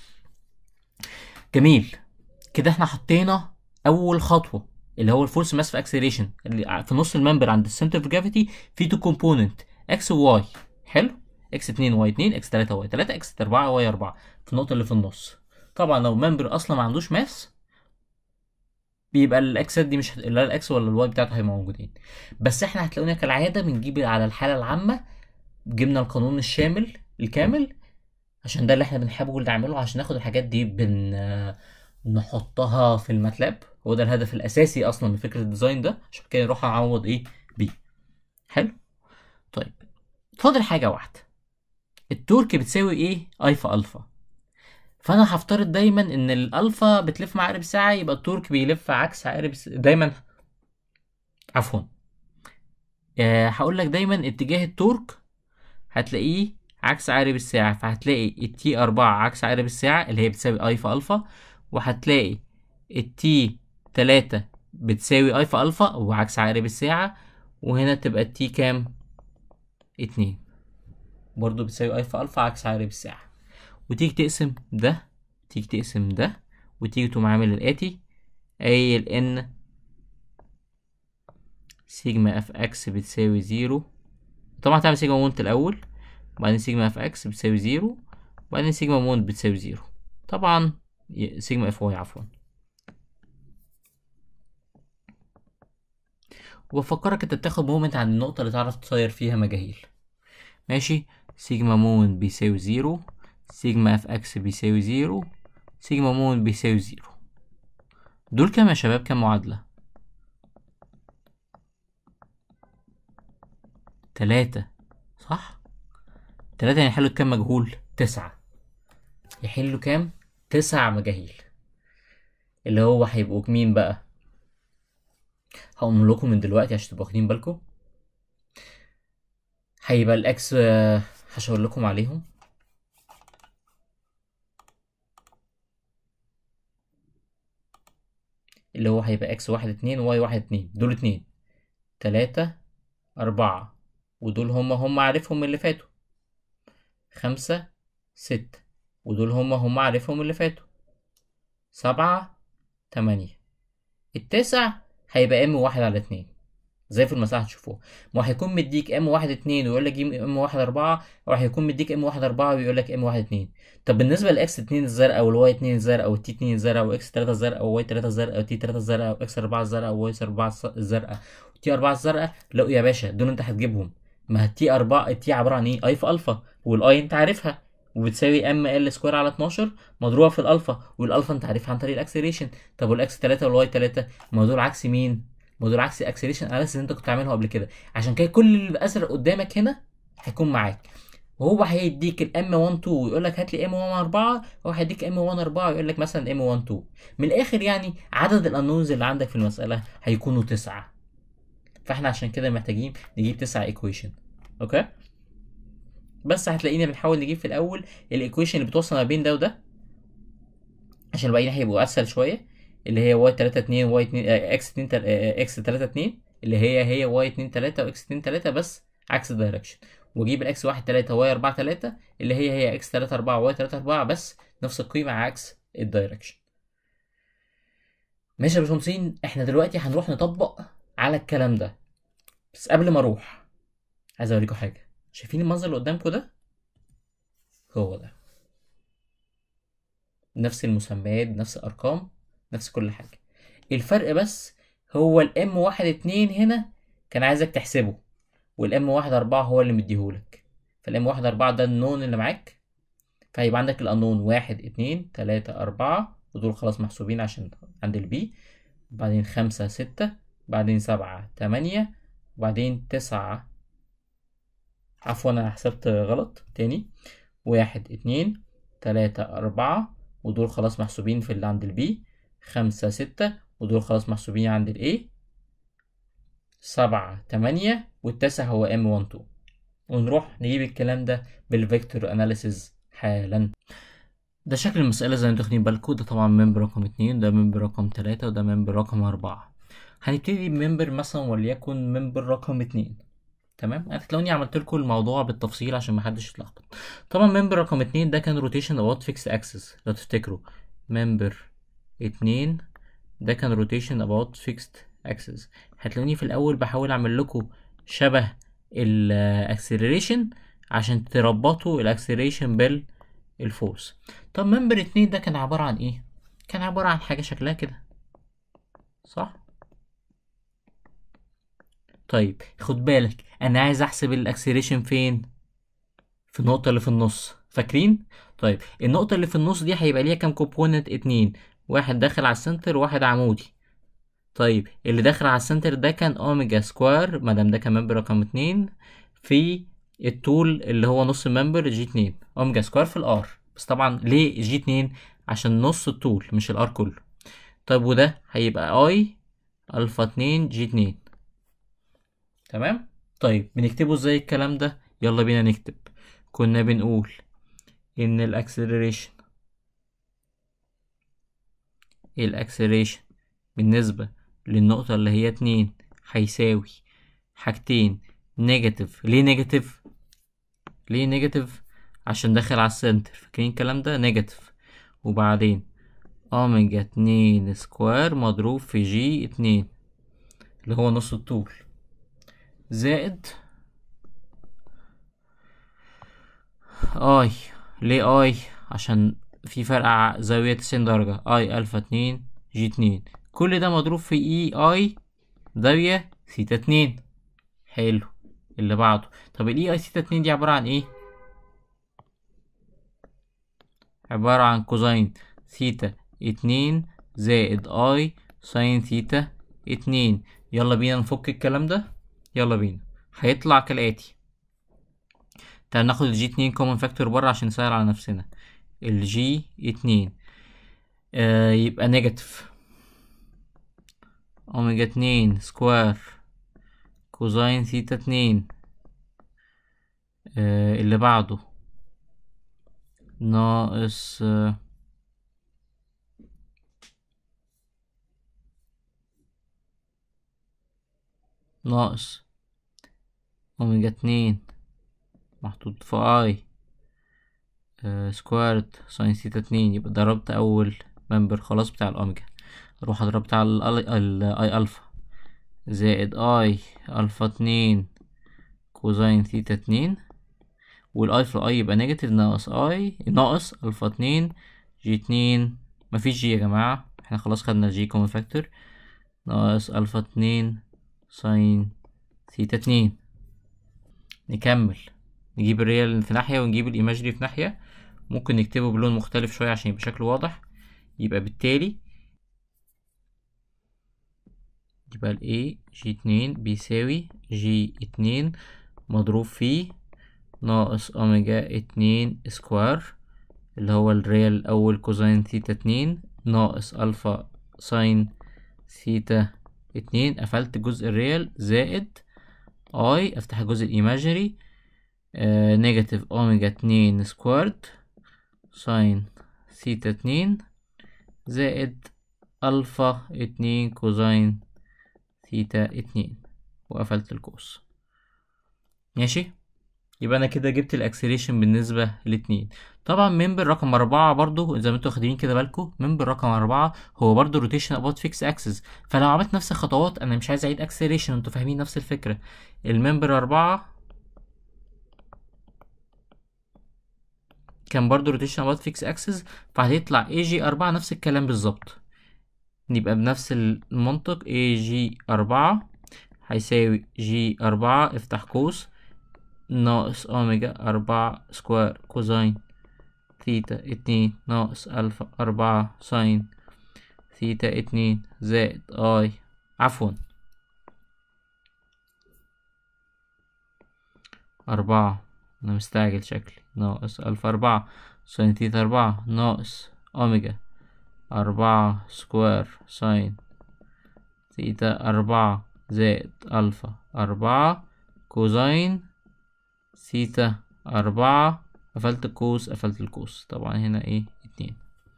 جميل كده احنا حطينا اول خطوه اللي هو الفورس ماس في اكسلريشن اللي في نص الممبر عند السنتر اوف جرافيتي في تو كومبوننت اكس وواي حلو اكس 2 واي 2 اكس 3 واي 3 اكس 4 واي 4 في النقطه اللي في النص طبعا لو ممبر اصلا ما عندوش ماس بيبقى الاكسات دي مش لا الاكس ولا الواي بتاعته هيبقوا موجودين بس احنا هتلاقونا كالعاده بنجيب على الحاله العامه جبنا القانون الشامل الكامل عشان ده اللي احنا بنحاول نعمله عشان ناخد الحاجات دي بن نحطها في الماتلاب هو ده الهدف الاساسي اصلا من فكره الديزاين ده عشان كده نروح نعوض ايه بيه حلو طيب فاضل حاجه واحده التورك بتساوي ايه اي في الفا فانا هفترض دايما ان الالفا بتلف مع عقرب الساعه يبقى التورك بيلف عكس عقرب الس- دايما عفوا آه، هقول لك دايما اتجاه التورك هتلاقيه عكس عقرب الساعة فهتلاقي التي أربعة عكس عقرب الساعة اللي هي بتساوي أي في ألفا وهتلاقي التي تلاتة بتساوي أي في ألفا وعكس عقرب الساعة وهنا تبقى التي كام؟ اتنين برضو بتساوي أي في ألفا عكس عقرب الساعة وتيجي تقسم ده تيجي تقسم ده وتيجي تقوم عامل الآتي قايل إن سيجما اف اكس بتساوي زيرو طبعا تعمل سيجما مونت الأول وبعدين سيجما اف اكس بتساوي زيرو وبعدين سيجما مونت بتساوي زيرو طبعا ي- سيجما اف واي عفوا وبفكرك انت بتاخد مومنت عن النقطة اللي تعرف تصير فيها مجاهيل ماشي سيجما مون بيساوي زيرو سيجما اف اكس بيساوي زيرو سيجما مون بيساوي زيرو دول كام يا شباب كام معادلة تلاتة صح تلاتة يعني يحلوا كام مجهول تسعة يحلوا كام تسع مجاهيل اللي هو هيبقوا مين بقى هقوم لكم من دلوقتي عشان تبقوا واخدين بالكم هيبقى الاكس آه، هشاور لكم عليهم اللي هو هيبقى اكس واحد اتنين واي واحد اتنين دول اتنين تلاتة أربعة ودول هما هما عارفهم من اللي فاتوا خمسة ستة ودول هما هما عارفهم من اللي فاتوا سبعة تمانية التاسع هيبقى ام واحد على اتنين زي في المساحة هتشوفوها ما هيكون مديك ام واحد اتنين ويقول لك ام واحد اربعة او هيكون مديك ام واحد اربعة ويقول لك ام واحد اتنين طب بالنسبة لاكس اتنين الزرقاء والواي اتنين الزرقاء والتي اتنين الزرقاء واكس تلاتة الزرقاء وواي تلاتة الزرقاء وتي تلاتة الزرقاء واكس اربعة الزرقاء وواي اربعة الزرقاء وتي اربعة الزرقاء لا يا باشا دول انت هتجيبهم ما التي اربعة التي عبارة عن ايه اي في الفا والاي انت عارفها وبتساوي ام ال سكوير على 12 مضروبه في الالفا والالفا انت عارفها عن طريق الاكسلريشن طب والاكس 3 والواي 3 ما دول عكس مين ما دول عكس الاكسلريشن اناليسيس اللي انت كنت عامله قبل كده عشان كده كل اللي ازرق قدامك هنا هيكون معاك وهو هيديك الام 1 2 ويقول لك هات لي ام 1 4 هو هيديك ام 1 4 ويقول لك مثلا ام 1 2 من الاخر يعني عدد الانونز اللي عندك في المساله هيكونوا تسعه فاحنا عشان كده محتاجين نجيب تسعة ايكويشن اوكي بس هتلاقينا بنحاول نجيب في الاول الايكويشن اللي بتوصل ما بين ده وده عشان الباقيين هيبقوا اسهل شويه اللي هي واي 3 2 واي 2 اكس 2 اكس 3 2 اللي هي هي واي 2 3 واكس 2 3 بس عكس الدايركشن واجيب الاكس 1 3 واي 4 3 اللي هي هي اكس 3 4 واي 3 4 بس نفس القيمه عكس الدايركشن ماشي يا باشمهندسين احنا دلوقتي هنروح نطبق على الكلام ده بس قبل ما اروح عايز اوريكم حاجه شايفين المنظر اللي قدامكم ده هو ده نفس المسميات نفس الارقام نفس كل حاجه الفرق بس هو الام واحد اتنين هنا كان عايزك تحسبه والام واحد اربعة هو اللي مديهولك فالام واحد اربعة ده النون اللي معاك فهيبقى عندك الانون واحد اتنين تلاتة اربعة ودول خلاص محسوبين عشان عند البي بعدين خمسة ستة بعدين سبعة تمانية وبعدين تسعة عفوا انا حسبت غلط تاني واحد اتنين تلاتة اربعة ودول خلاص محسوبين في اللي عند البي خمسة ستة ودول خلاص محسوبين عند الاي سبعة تمانية والتاسع هو ام 1 2 ونروح نجيب الكلام ده بالفيكتور اناليسيز حالا ده شكل المسألة زي ما انتوا واخدين بالكم ده طبعا ممبر رقم اتنين ده ممبر رقم تلاتة وده ممبر رقم أربعة هنبتدي بممبر مثلا وليكن ممبر رقم اتنين تمام هتلاقوني عملت لكم الموضوع بالتفصيل عشان محدش يتلخبط طبعا ممبر رقم اتنين ده كان روتيشن اباوت فيكس اكسس لو تفتكروا ممبر اتنين ده كان روتيشن اباوت فيكست اكسس هتلاقوني في الاول بحاول اعمل لكم شبه الاكسلريشن عشان تربطوا الاكسلريشن بال الفورس طب ممبر اتنين ده كان عبارة عن ايه كان عبارة عن حاجة شكلها كده صح طيب خد بالك انا عايز احسب الاكسلريشن فين في النقطة اللي في النص فاكرين طيب النقطة اللي في النص دي هيبقى ليها كام كومبوننت اتنين واحد داخل على السنتر وواحد عمودي طيب اللي داخل على السنتر ده كان اوميجا سكوير مادام ده كان ممبر رقم اتنين في الطول اللي هو نص الممبر جي اتنين اوميجا سكوير في الار بس طبعا ليه جي اتنين عشان نص الطول مش الار كله طيب وده هيبقى اي الفا اتنين جي اتنين تمام طيب بنكتبه ازاي الكلام ده يلا بينا نكتب كنا بنقول ان الاكسلريشن الاكسلريشن بالنسبة للنقطة اللي هي اتنين هيساوي حاجتين نيجاتيف ليه نيجاتيف ليه نيجاتيف عشان داخل على السنتر فاكرين الكلام ده نيجاتيف وبعدين اوميجا اتنين سكوير مضروب في جي اتنين اللي هو نص الطول زائد اي ليه اي عشان في فرق ع- زاوية تسعين درجة اي الفا اتنين جي اتنين كل ده مضروب في اي اي زاوية ثيتا اتنين حلو اللي بعده طب الاي اي ثيتا اتنين دي عبارة عن ايه عبارة عن كوزين ثيتا اتنين زائد اي ساين ثيتا اتنين يلا بينا نفك الكلام ده يلا بينا هيطلع كالآتي تعال ناخد الجي اتنين كومن فاكتور بره عشان نسهل على نفسنا الجي اتنين آه يبقى نيجاتيف اوميجا اتنين سكوير كوزين ثيتا اتنين آه اللي بعده ناقص آه ناقص اوميجا اتنين محطوط في اي آه سكوارد ساين ثيتا اتنين يبقى ضربت اول ممبر خلاص بتاع الاوميجا اروح اضرب بتاع الاي الفا زائد اي الفا اتنين كوزين ثيتا اتنين والاي في الاي يبقى نيجاتيف ناقص اي ناقص الفا اتنين جي اتنين مفيش جي يا جماعة احنا خلاص خدنا الجي كومن فاكتور ناقص الفا اتنين ساين ثيتا اتنين نكمل نجيب الريال في ناحية ونجيب الايماجري في ناحية ممكن نكتبه بلون مختلف شوية عشان يبقى شكله واضح يبقى بالتالي يبقى ال A جي اتنين بيساوي جي اتنين مضروب في ناقص اوميجا اتنين سكوار اللي هو الريال الأول كوزين ثيتا اتنين ناقص ألفا ساين ثيتا اتنين قفلت جزء الريال زائد اي افتح الجزء الايماجري آه نيجاتيف اوميجا اتنين سكوارد ساين ثيتا اتنين زائد الفا اتنين كوزين ثيتا اتنين وقفلت القوس ماشي يبقى انا كده جبت الاكسلريشن بالنسبة لاتنين طبعا ممبر رقم أربعة برضو زي ما انتوا واخدين كده بالكم ممبر رقم أربعة هو برضو روتيشن اباوت فيكس اكسس فلو عملت نفس الخطوات انا مش عايز اعيد اكسلريشن انتوا فاهمين نفس الفكرة الممبر أربعة كان برضو روتيشن اباوت فيكس اكسس فهيطلع اي جي أربعة نفس الكلام بالظبط يبقى بنفس المنطق اي جي أربعة هيساوي جي أربعة افتح قوس ناقص أوميجا أربعة سكوير كوزين ثيتا اتنين ناقص ألفا أربعة ساين ثيتا اتنين زائد أي عفوا أربعة أنا مستعجل شكلي ناقص ألفا أربعة ساين ثيتا أربعة ناقص أوميجا أربعة سكوير ساين ثيتا أربعة زائد ألفا أربعة كوزين ثيتا أربعة قفلت القوس قفلت القوس طبعا هنا ايه اتنين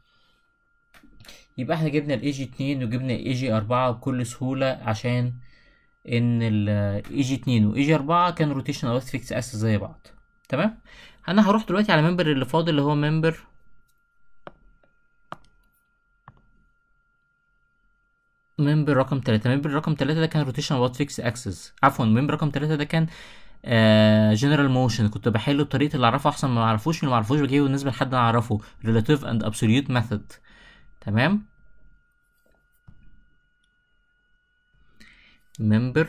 يبقى احنا جبنا الاي جي اتنين وجبنا الاي جي أربعة بكل سهولة عشان ان الاي جي اتنين واي جي أربعة كان روتيشن اوت فيكس اس زي بعض تمام انا هروح دلوقتي على ممبر اللي فاضل اللي هو ممبر ممبر رقم تلاتة ممبر رقم تلاتة ده كان روتيشن اباوت فيكس اكسس عفوا ممبر رقم تلاتة ده كان جنرال موشن كنت بحله بطريقه اللي اعرفه احسن ما اعرفوش اللي ما اعرفوش بجيبه بالنسبه لحد انا اعرفه relative and absolute method تمام ممبر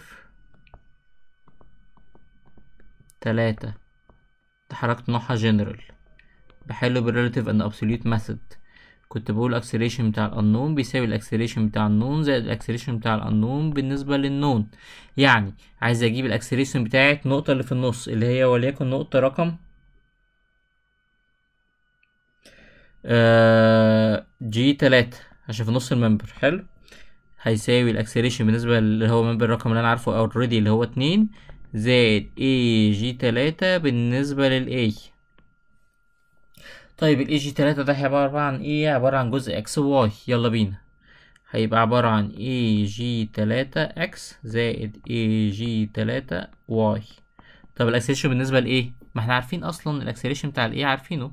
تلاتة تحركت نوعها جنرال بحله بالريلاتيف and absolute method كنت بقول الاكسلريشن بتاع الانون بيساوي الاكسلريشن بتاع النون زائد الاكسلريشن بتاع الانون بالنسبة للنون يعني عايز اجيب الاكسلريشن بتاعت النقطة اللي في النص اللي هي وليكن نقطة رقم آه جي تلاتة عشان في نص الممبر حلو هيساوي الاكسلريشن بالنسبة اللي هو ممبر الرقم اللي انا عارفه اوريدي اللي هو اتنين زائد اي جي تلاتة بالنسبة للاي طيب الاي جي تلاتة ده هيبقى عبارة عن ايه عبارة عن جزء اكس وواي يلا بينا هيبقى عبارة عن اي جي تلاتة اكس زائد اي جي تلاتة واي طب الاكسلريشن بالنسبة لايه ما احنا عارفين اصلا الاكسلريشن بتاع الايه عارفينه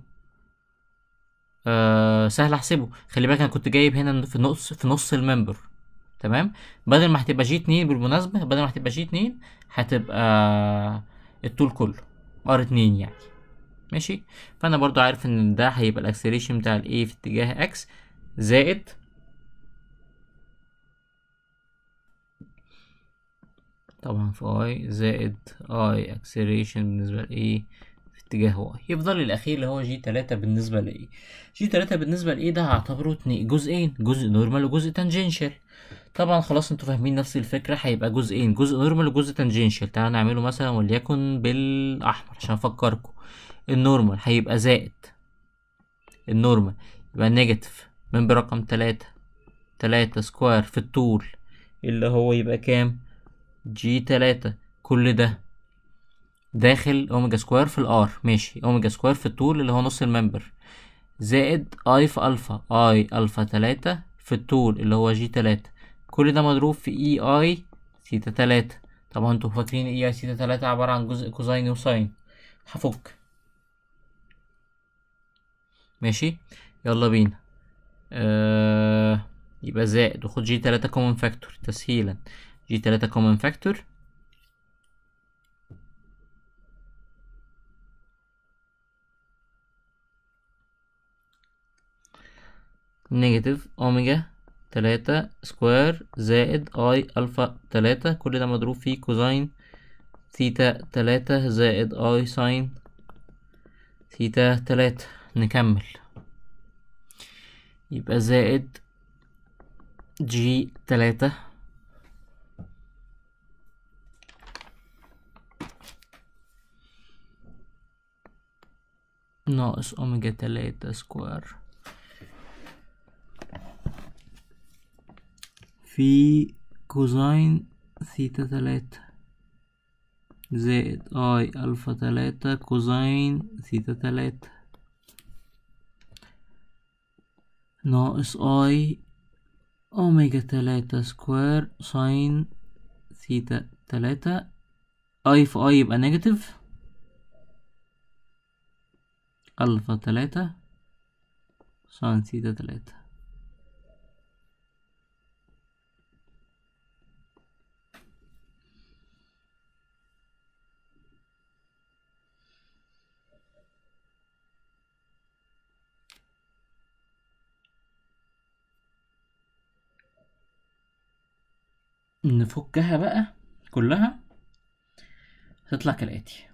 آه سهل احسبه خلي بالك انا كنت جايب هنا في نص في نص الممبر تمام بدل ما هتبقى جي اتنين بالمناسبة بدل ما هتبقى جي اتنين هتبقى الطول كله ار اتنين يعني ماشي فانا برضو عارف ان ده هيبقى الاكسلريشن بتاع الايه في اتجاه اكس زائد طبعا في اي زائد اي اكسلريشن بالنسبة لايه في اتجاه واي يفضل لي الاخير اللي هو جي تلاتة بالنسبة لايه جي تلاتة بالنسبة لايه ده هعتبره اتنين جزئين جزء نورمال وجزء تانجنشال طبعا خلاص انتوا فاهمين نفس الفكرة هيبقى جزئين جزء نورمال وجزء تانجنشال تعالوا نعمله مثلا وليكن بالاحمر عشان افكركم النورمال هيبقى زائد النورمال يبقى نيجاتيف من برقم تلاتة تلاتة سكوير في الطول اللي هو يبقى كام جي تلاتة كل ده داخل اوميجا سكوير في الار ماشي اوميجا سكوير في الطول اللي هو نص الممبر زائد اي في الفا اي الفا تلاتة في الطول اللي هو جي تلاتة كل ده مضروب في اي اي سيتا تلاتة طبعا انتوا فاكرين اي اي سيتا تلاتة عبارة عن جزء كوزاين وساين هفك ماشي يلا بينا آه يبقى زائد وخد جي تلاتة كومن فاكتور تسهيلا جي تلاتة كومن فاكتور نيجاتيف اوميجا تلاتة سكوير زائد اي الفا تلاتة كل ده مضروب في كوزين ثيتا تلاتة زائد اي ساين ثيتا تلاتة نكمل يبقى زائد جي تلاتة ناقص اوميجا تلاتة سكوير في كوزين ثيتا تلاتة زائد اي الفا تلاتة كوزين ثيتا تلاتة ناقص اي اوميجا تلاتة سكوير ساين ثيتا تلاتة اي في اي يبقى نيجاتيف الفا تلاتة ساين ثيتا تلاتة نفكها بقى كلها تطلع كالآتي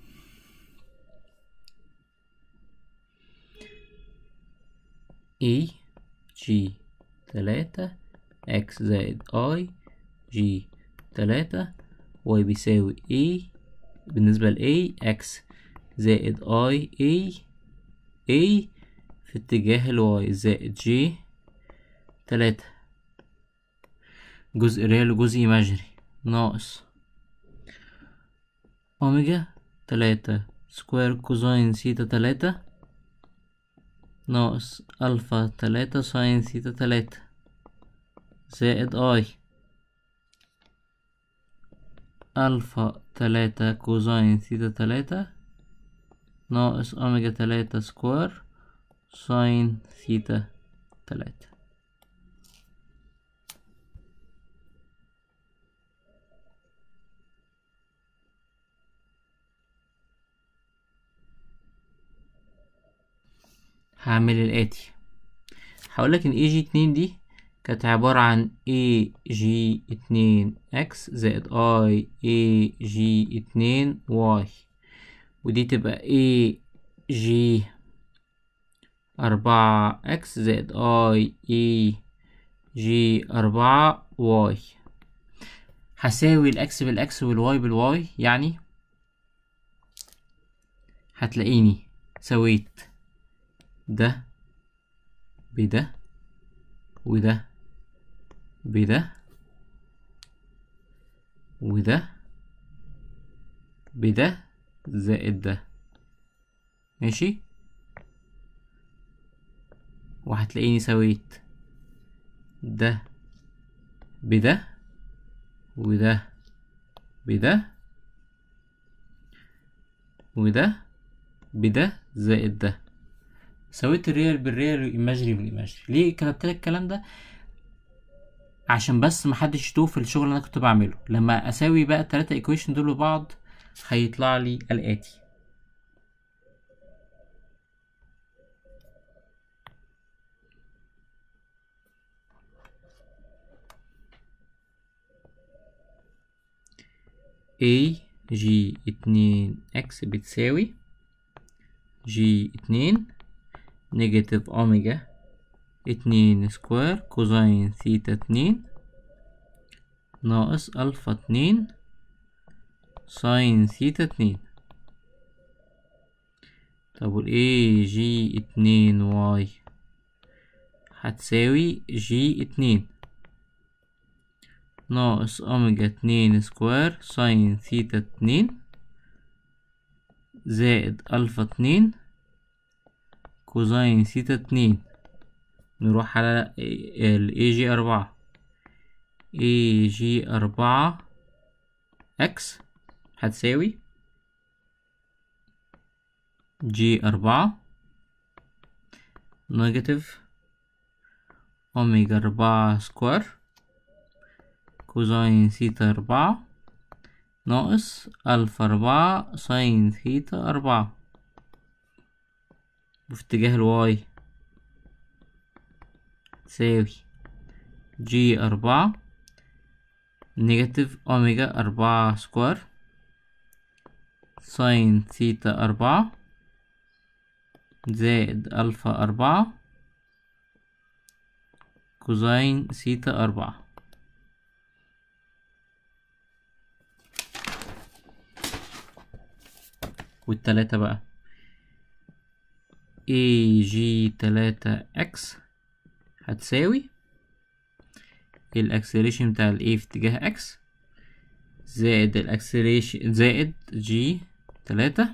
A G تلاتة X زائد I G تلاتة Y بيساوي A بالنسبة ل A X زائد I A A في اتجاه ال Y زائد G تلاتة جزء ريال وجزء إيماجري ناقص أوميجا تلاتة سكوير كوزين سيتا تلاتة ناقص ألفا تلاتة ساين سيتا تلاتة زائد اي ألفا تلاتة كوزين ثيتا تلاتة ناقص أوميجا تلاتة سكوير ساين ثيتا تلاتة هعمل الآتي هقولك إن اي جي اتنين دي كانت عبارة عن اي جي اتنين اكس زائد اي اي جي اتنين واي ودي تبقى اي جي أربعة اكس زائد اي اي جي أربعة واي هساوي الاكس بالاكس والواي بالواي يعني هتلاقيني سويت ده بده وده بده وده بده زائد ده ماشي وهتلاقيني سويت ده بده وده بده وده بده زائد ده سويت الريال بالريال والايماجري بالايماجري ليه كتبت لك الكلام ده عشان بس محدش يتوه في الشغل اللي انا كنت بعمله لما اساوي بقى التلاتة ايكويشن دول ببعض هيطلع لي الاتي A جي اتنين اكس بتساوي جي اتنين نيجاتيف اوميجا اتنين سكوير كوزين ثيتا اتنين ناقص الفا اتنين ساين ثيتا اتنين طب والاي جي اتنين واي هتساوي جي اتنين ناقص اوميجا اتنين سكوير ساين ثيتا اتنين زائد الفا اتنين كوزين ثيتا اتنين نروح على ال جي أربعة اي جي أربعة اكس هتساوي جي أربعة نيجاتيف أوميجا أربعة سكوير كوزين ثيتا أربعة ناقص ألف أربعة ساين ثيتا أربعة وفي اتجاه الواي تساوي جي أربعة نيجاتيف أوميجا أربعة سكوير ساين ثيتا أربعة زائد ألفا أربعة كوزين ثيتا أربعة والتلاتة بقى اي جي تلاتة اكس هتساوي الاكسلريشن بتاع الاي في اتجاه اكس زائد الاكسلريشن زائد جي تلاتة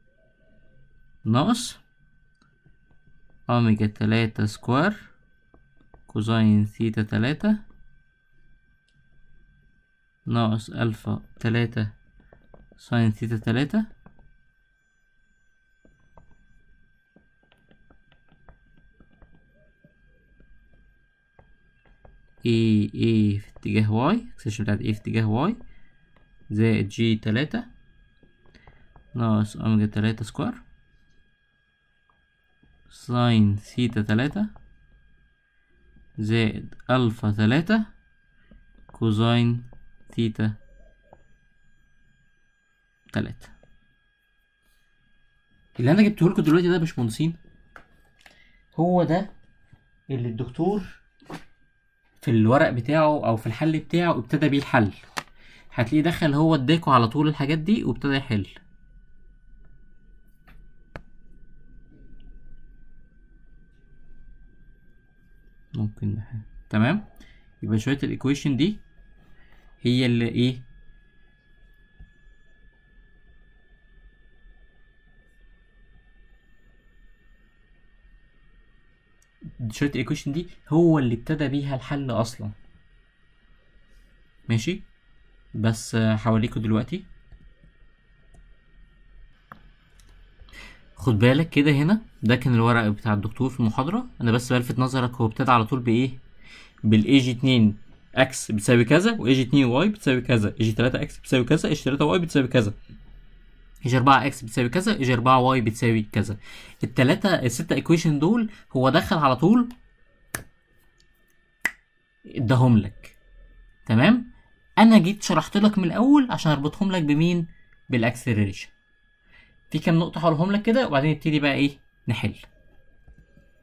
ناقص اوميجا تلاتة سكوير كوزين ثيتا تلاتة ناقص الفا تلاتة ساين ثيتا تلاتة اي اي في اتجاه واي اكسلريشن بتاعت اي في اتجاه واي زائد جي تلاتة ناقص اوميجا تلاتة سكوير ساين ثيتا تلاتة زائد الفا تلاتة كوزين ثيتا تلاتة اللي انا جبته لكم دلوقتي ده يا باشمهندسين هو ده اللي الدكتور في الورق بتاعه او في الحل بتاعه ابتدى بيه الحل هتلاقيه دخل هو اداكوا على طول الحاجات دي وابتدى يحل ممكن ده تمام يبقى شويه الايكويشن دي هي اللي ايه شويه الايكويشن دي هو اللي ابتدى بيها الحل اصلا ماشي بس هوريكوا دلوقتي خد بالك كده هنا ده كان الورق بتاع الدكتور في المحاضرة انا بس بلفت نظرك هو ابتدى على طول بايه بالاي جي 2 اكس بتساوي كذا واي جي 2 واي بتساوي كذا اي جي 3 اكس بتساوي كذا اي جي 3 واي بتساوي كذا اي جي 4 اكس بتساوي كذا اي جي 4 واي بتساوي كذا التلاتة الستة ايكويشن دول هو دخل على طول اداهم لك تمام انا جيت شرحت لك من الاول عشان اربطهم لك بمين بالاكسلريشن في كام نقطه هقولهم لك كده وبعدين نبتدي بقى ايه نحل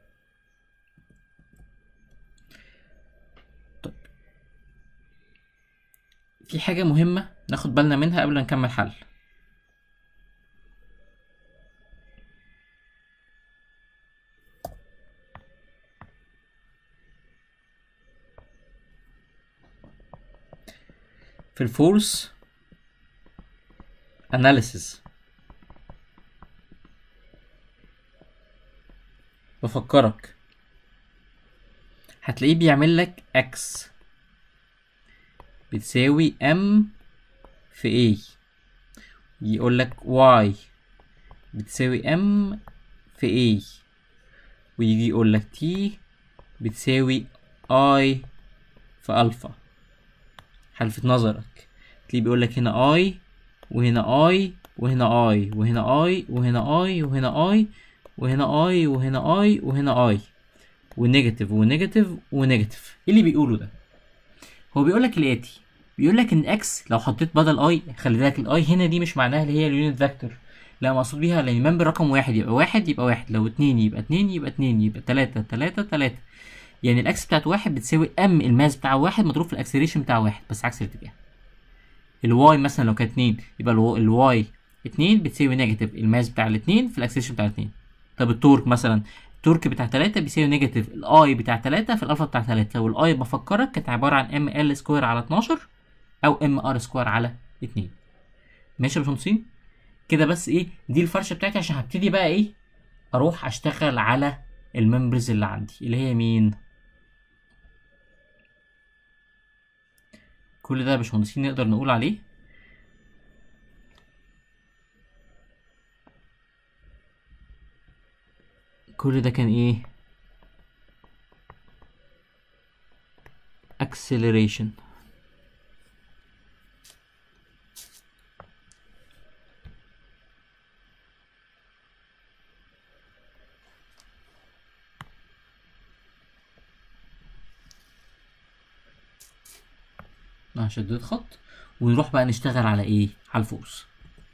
في حاجة مهمة ناخد بالنا منها قبل ما نكمل حل في الفورس اناليسيس بفكرك هتلاقيه بيعمل لك x بتساوي m في a يقول لك y بتساوي m في a ويجي يقول لك t بتساوي i في الفا حلفت نظرك تلاقيه بيقول لك هنا i وهنا i وهنا i وهنا i وهنا i وهنا i وهنا اي وهنا اي وهنا اي ونيجاتيف ونيجاتيف ونيجاتيف ايه اللي بيقوله ده هو بيقول لك الاتي بيقول لك ان اكس لو حطيت بدل اي خلي بالك الاي هنا دي مش معناها اللي هي اليونت فاكتور لا مقصود بيها لان ممبر رقم واحد يبقى واحد يبقى واحد لو اتنين يبقى اتنين يبقى اتنين يبقى تلاتة تلاتة تلاتة يعني الاكس بتاعت واحد بتساوي ام الماس بتاع واحد مضروب في الاكسلريشن بتاع واحد بس عكس الاتجاه الواي مثلا لو كانت اتنين يبقى الواي اتنين بتساوي نيجاتيف الماس بتاع الاتنين في الاكسلريشن بتاع الاتنين طب التورك مثلا التورك بتاع 3 بيساوي نيجاتيف الاي بتاع 3 في الالفا بتاع 3 والاي بفكرك كانت عباره عن ام ال سكوير على 12 او ام ار سكوير على 2 ماشي يا باشمهندسين كده بس ايه دي الفرشه بتاعتي عشان هبتدي بقى ايه اروح اشتغل على الممبرز اللي عندي اللي هي مين كل ده يا باشمهندسين نقدر نقول عليه كل ده كان ايه acceleration شديت خط ونروح بقى نشتغل على ايه على الفورس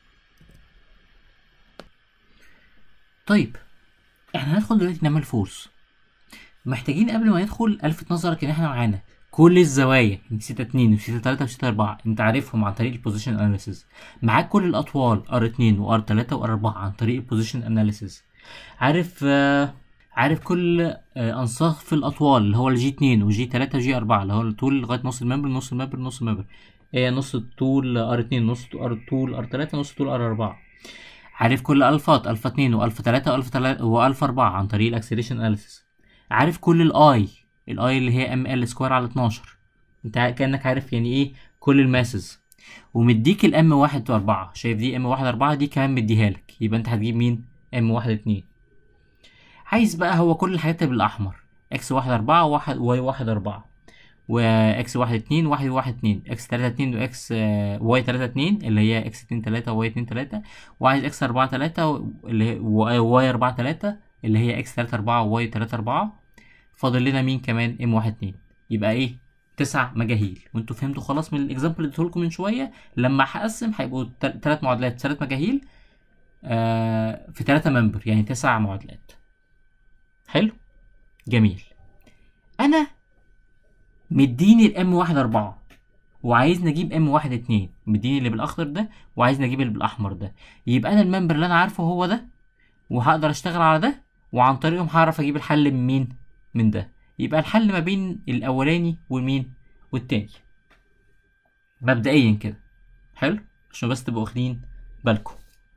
طيب احنا هندخل دلوقتي نعمل فورس محتاجين قبل ما ندخل الفت نظرك ان احنا معانا كل الزوايا سيتا 2 وسيتا 3 وسيتا 4 انت عارفهم عن طريق البوزيشن اناليسيز معاك كل الاطوال ار 2 وار 3 وار 4 عن طريق البوزيشن اناليسيز عارف آه عارف كل آه انصاف الاطوال اللي هو الجي 2 وجي 3 وجي 4 اللي هو الطول لغايه نص الممبر نص الممبر نص الممبر ايه نص الطول ار 2 نص الطول ار 3 نص الطول ار 4 عارف كل الفات الفا 2 والفا 3 والفا 3 والفا 4 عن طريق الاكسلريشن اناليسيس عارف كل الاي الاي اللي هي ام ال سكوير على 12 انت كانك عارف يعني ايه كل الماسز ومديك الام 1 و4 شايف دي ام 1 4 دي كمان مديها لك يبقى انت هتجيب مين ام 1 2 عايز بقى هو كل الحاجات اللي بالاحمر اكس 1 4 1 واي 1 4 واكس واحد اتنين واحد واحد اتنين اكس تلاتة اتنين واكس واي تلاتة اتنين اللي هي اكس اتنين تلاتة وواي اتنين تلاتة وعايز اكس اربعة تلاتة اللي هي واي اربعة تلاتة اللي هي اكس تلاتة اربعة وواي تلاتة اربعة فاضل لنا مين كمان ام واحد اتنين يبقى ايه تسع مجاهيل وانتوا فهمتوا خلاص من الاكزامبل اللي اديتهولكم من شويه لما هقسم هيبقوا تلات معادلات تلات مجاهيل آه في تلاتة ممبر يعني تسع معادلات حلو جميل انا مديني الام واحد اربعة وعايز نجيب ام واحد اتنين مديني اللي بالاخضر ده وعايز نجيب اللي بالاحمر ده يبقى انا الممبر اللي انا عارفه هو ده وهقدر اشتغل على ده وعن طريقهم هعرف اجيب الحل من مين من ده يبقى الحل ما بين الاولاني والمين والتاني مبدئيا كده حلو عشان بس تبقوا واخدين بالكم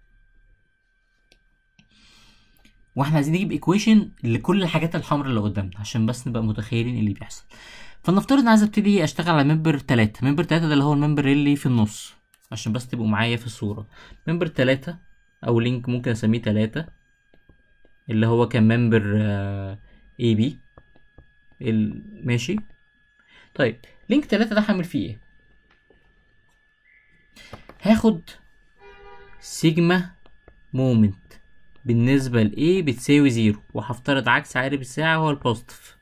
واحنا عايزين نجيب ايكويشن لكل الحاجات الحمراء اللي قدامنا عشان بس نبقى متخيلين اللي بيحصل فلنفترض انا عايز ابتدي اشتغل على ممبر 3 ممبر 3 ده اللي هو الممبر اللي في النص عشان بس تبقوا معايا في الصورة ممبر 3 او لينك ممكن اسميه 3 اللي هو كان ممبر اي بي ماشي طيب لينك 3 ده هعمل فيه ايه هاخد سيجما مومنت بالنسبة ل A بتساوي زيرو وهفترض عكس عقارب الساعة هو البوزيتيف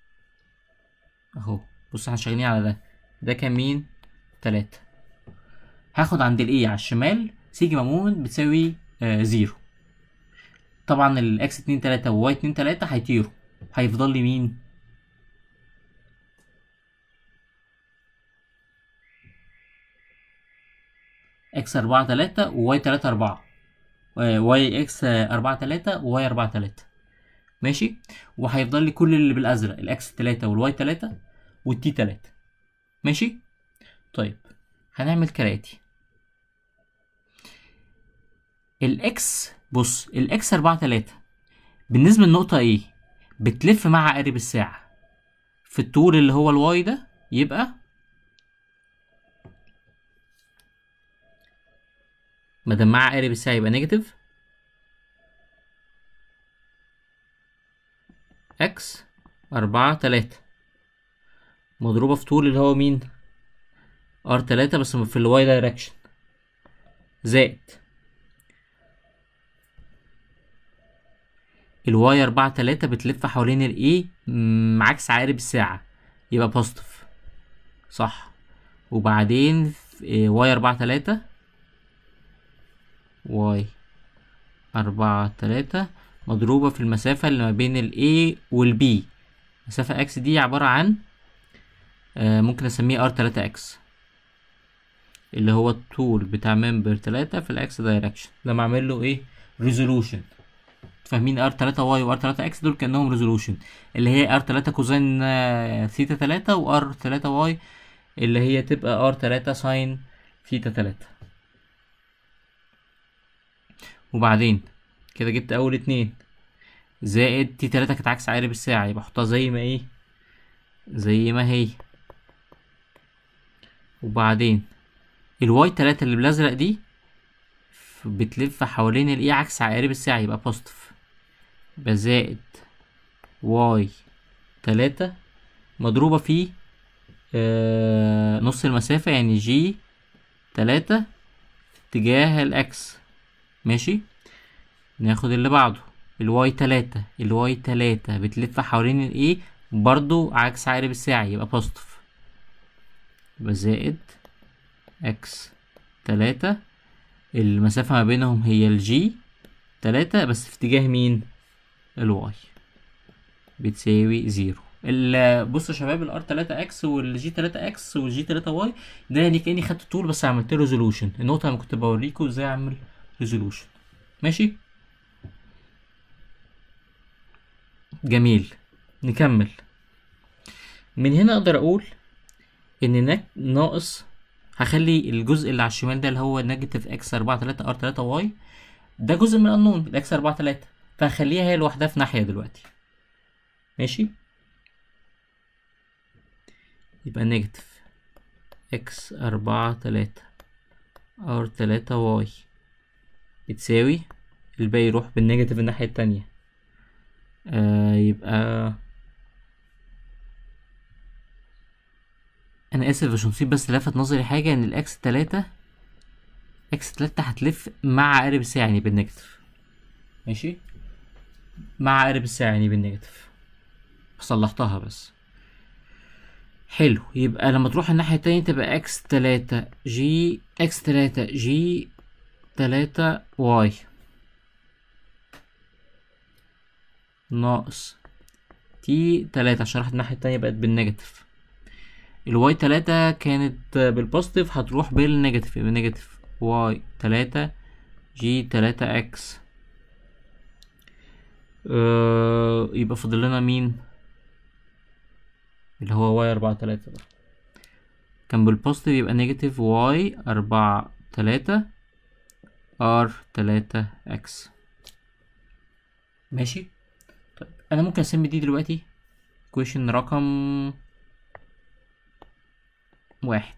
اهو بص احنا شغالين على ده ده كان مين تلاتة هاخد عند ال A على الشمال سيجما مومنت بتساوي آه زيرو طبعا الاكس اتنين تلاتة وواي اتنين تلاتة هيطيروا هيفضل لي مين اكس أربعة تلاتة وواي تلاتة أربعة آه، واي اكس أربعة تلاتة وواي أربعة تلاتة ماشي وهيفضل لي كل اللي بالأزرق الأكس تلاتة والواي تلاتة والتي تلاتة ماشي طيب هنعمل كالآتي الإكس بص الإكس أربعة تلاتة بالنسبة للنقطة إيه بتلف مع عقارب الساعة في الطول اللي هو الواي ده يبقى مادام مع عقارب الساعة يبقى نيجاتيف اكس أربعة تلاتة مضروبة في طول اللي هو مين ار تلاتة بس في الواي دايركشن زائد الواي أربعة تلاتة بتلف حوالين الاي عكس عقارب الساعة يبقى بوزيتيف صح وبعدين واي أربعة تلاتة واي أربعة تلاتة مضروبة في المسافة اللي ما بين ال A وال B مسافة X دي عبارة عن آه ممكن أسميه R تلاتة X اللي هو الطول بتاع ممبر تلاتة في الإكس دايركشن لما أعمل له إيه ريزولوشن فاهمين R تلاتة Y و R تلاتة X دول كأنهم ريزولوشن اللي هي R تلاتة كوزين آه، ثيتا تلاتة و R تلاتة Y اللي هي تبقى R تلاتة ساين ثيتا تلاتة وبعدين كده جبت اول اتنين زائد تي تلاتة كانت عكس عقارب الساعة يبقى احطها زي ما ايه زي ما هي وبعدين الواي تلاتة اللي بالازرق دي ف- بتلف حوالين الايه عكس عقارب الساعة يبقى بوزيتيف يبقى زائد واي تلاتة مضروبة في آه نص المسافة يعني جي تلاتة اتجاه الاكس ماشي ناخد اللي بعده الواي تلاتة الواي تلاتة بتلف حوالين الايه برضو عكس عقارب الساعة يبقى بوزيتيف يبقى زائد اكس تلاتة المسافة ما بينهم هي الجي تلاتة بس في اتجاه مين الواي بتساوي زيرو ال- بصوا يا شباب الار 3 اكس والجي 3 اكس والجي 3 واي ده يعني كاني خدت طول بس عملت له ريزولوشن النقطه اللي كنت بوريكم ازاي اعمل ريزولوشن ماشي جميل نكمل من هنا اقدر اقول ان ناك ناقص هخلي الجزء اللي على الشمال ده اللي هو نيجاتيف اكس 4 3 ار 3 واي ده جزء من القانون الاكس 4 3 فهخليها هي لوحدها في ناحيه دلوقتي ماشي يبقى نيجاتيف اكس أربعة تلاتة ار تلاتة واي بتساوي الباقي يروح بالنيجاتيف الناحية التانية آه يبقى انا اسف عشان نسيب بس لفت نظري حاجة ان الاكس تلاتة اكس تلاتة هتلف مع عقارب الساعة يعني بالنيجاتيف ماشي مع عقارب الساعة يعني بالنيجاتيف صلحتها بس حلو يبقى لما تروح الناحية التانية تبقى اكس تلاتة جي اكس تلاتة جي تلاتة واي ناقص تي تلاتة عشان راحت الناحية التانية بقت بالنيجاتيف الواي تلاتة كانت بالبوزيتيف هتروح بالنيجاتيف يبقى نيجاتيف واي تلاتة جي تلاتة اكس أه يبقى فاضل لنا مين اللي هو واي أربعة تلاتة ده كان بالبوزيتيف يبقى نيجاتيف واي أربعة تلاتة ار تلاتة اكس ماشي طيب أنا ممكن أسمي دي دلوقتي question رقم واحد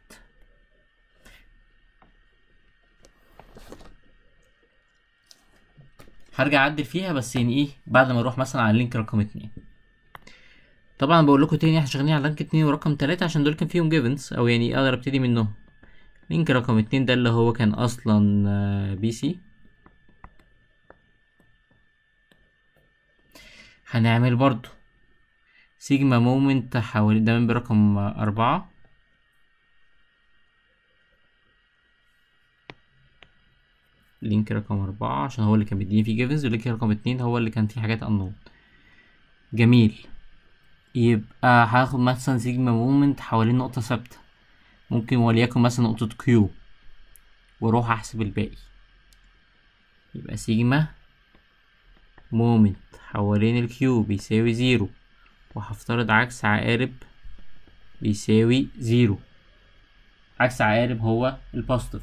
هرجع أعدل فيها بس يعني إيه بعد ما أروح مثلا على اللينك رقم اتنين طبعا بقول لكم تاني احنا شغالين على لينك اتنين ورقم تلاتة عشان دول كان فيهم جيفنز او يعني اقدر ابتدي منهم لينك رقم اتنين ده اللي هو كان اصلا بي سي هنعمل برضو سيجما مومنت حوالي ده من برقم أربعة لينك رقم أربعة عشان هو اللي كان بيديني فيه جيفنز ولينك رقم اتنين هو اللي كان فيه حاجات unknown جميل يبقى هاخد مثلا سيجما مومنت حوالين نقطة ثابتة ممكن وليكن مثلا نقطة كيو واروح احسب الباقي يبقى سيجما مومنت حوالين الكيو بيساوي زيرو وهفترض عكس عقارب بيساوي زيرو عكس عقارب هو البوزيتيف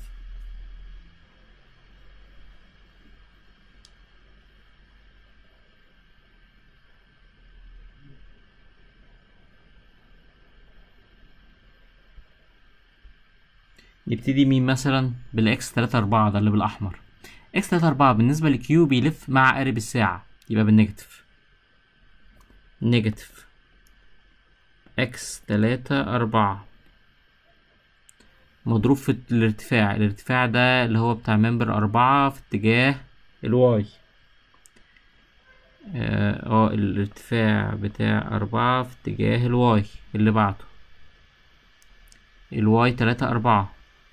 نبتدي مين مثلا بالاكس تلاتة أربعة ده اللي بالأحمر اكس تلاتة أربعة بالنسبة لكيو بيلف مع عقارب الساعة يبقى بالنيجاتيف نيجاتيف اكس تلاتة أربعة مضروب في الارتفاع الارتفاع ده اللي هو بتاع ممبر أربعة في اتجاه الواي اه آه، الارتفاع بتاع أربعة في اتجاه الواي اللي بعده الواي تلاتة أربعة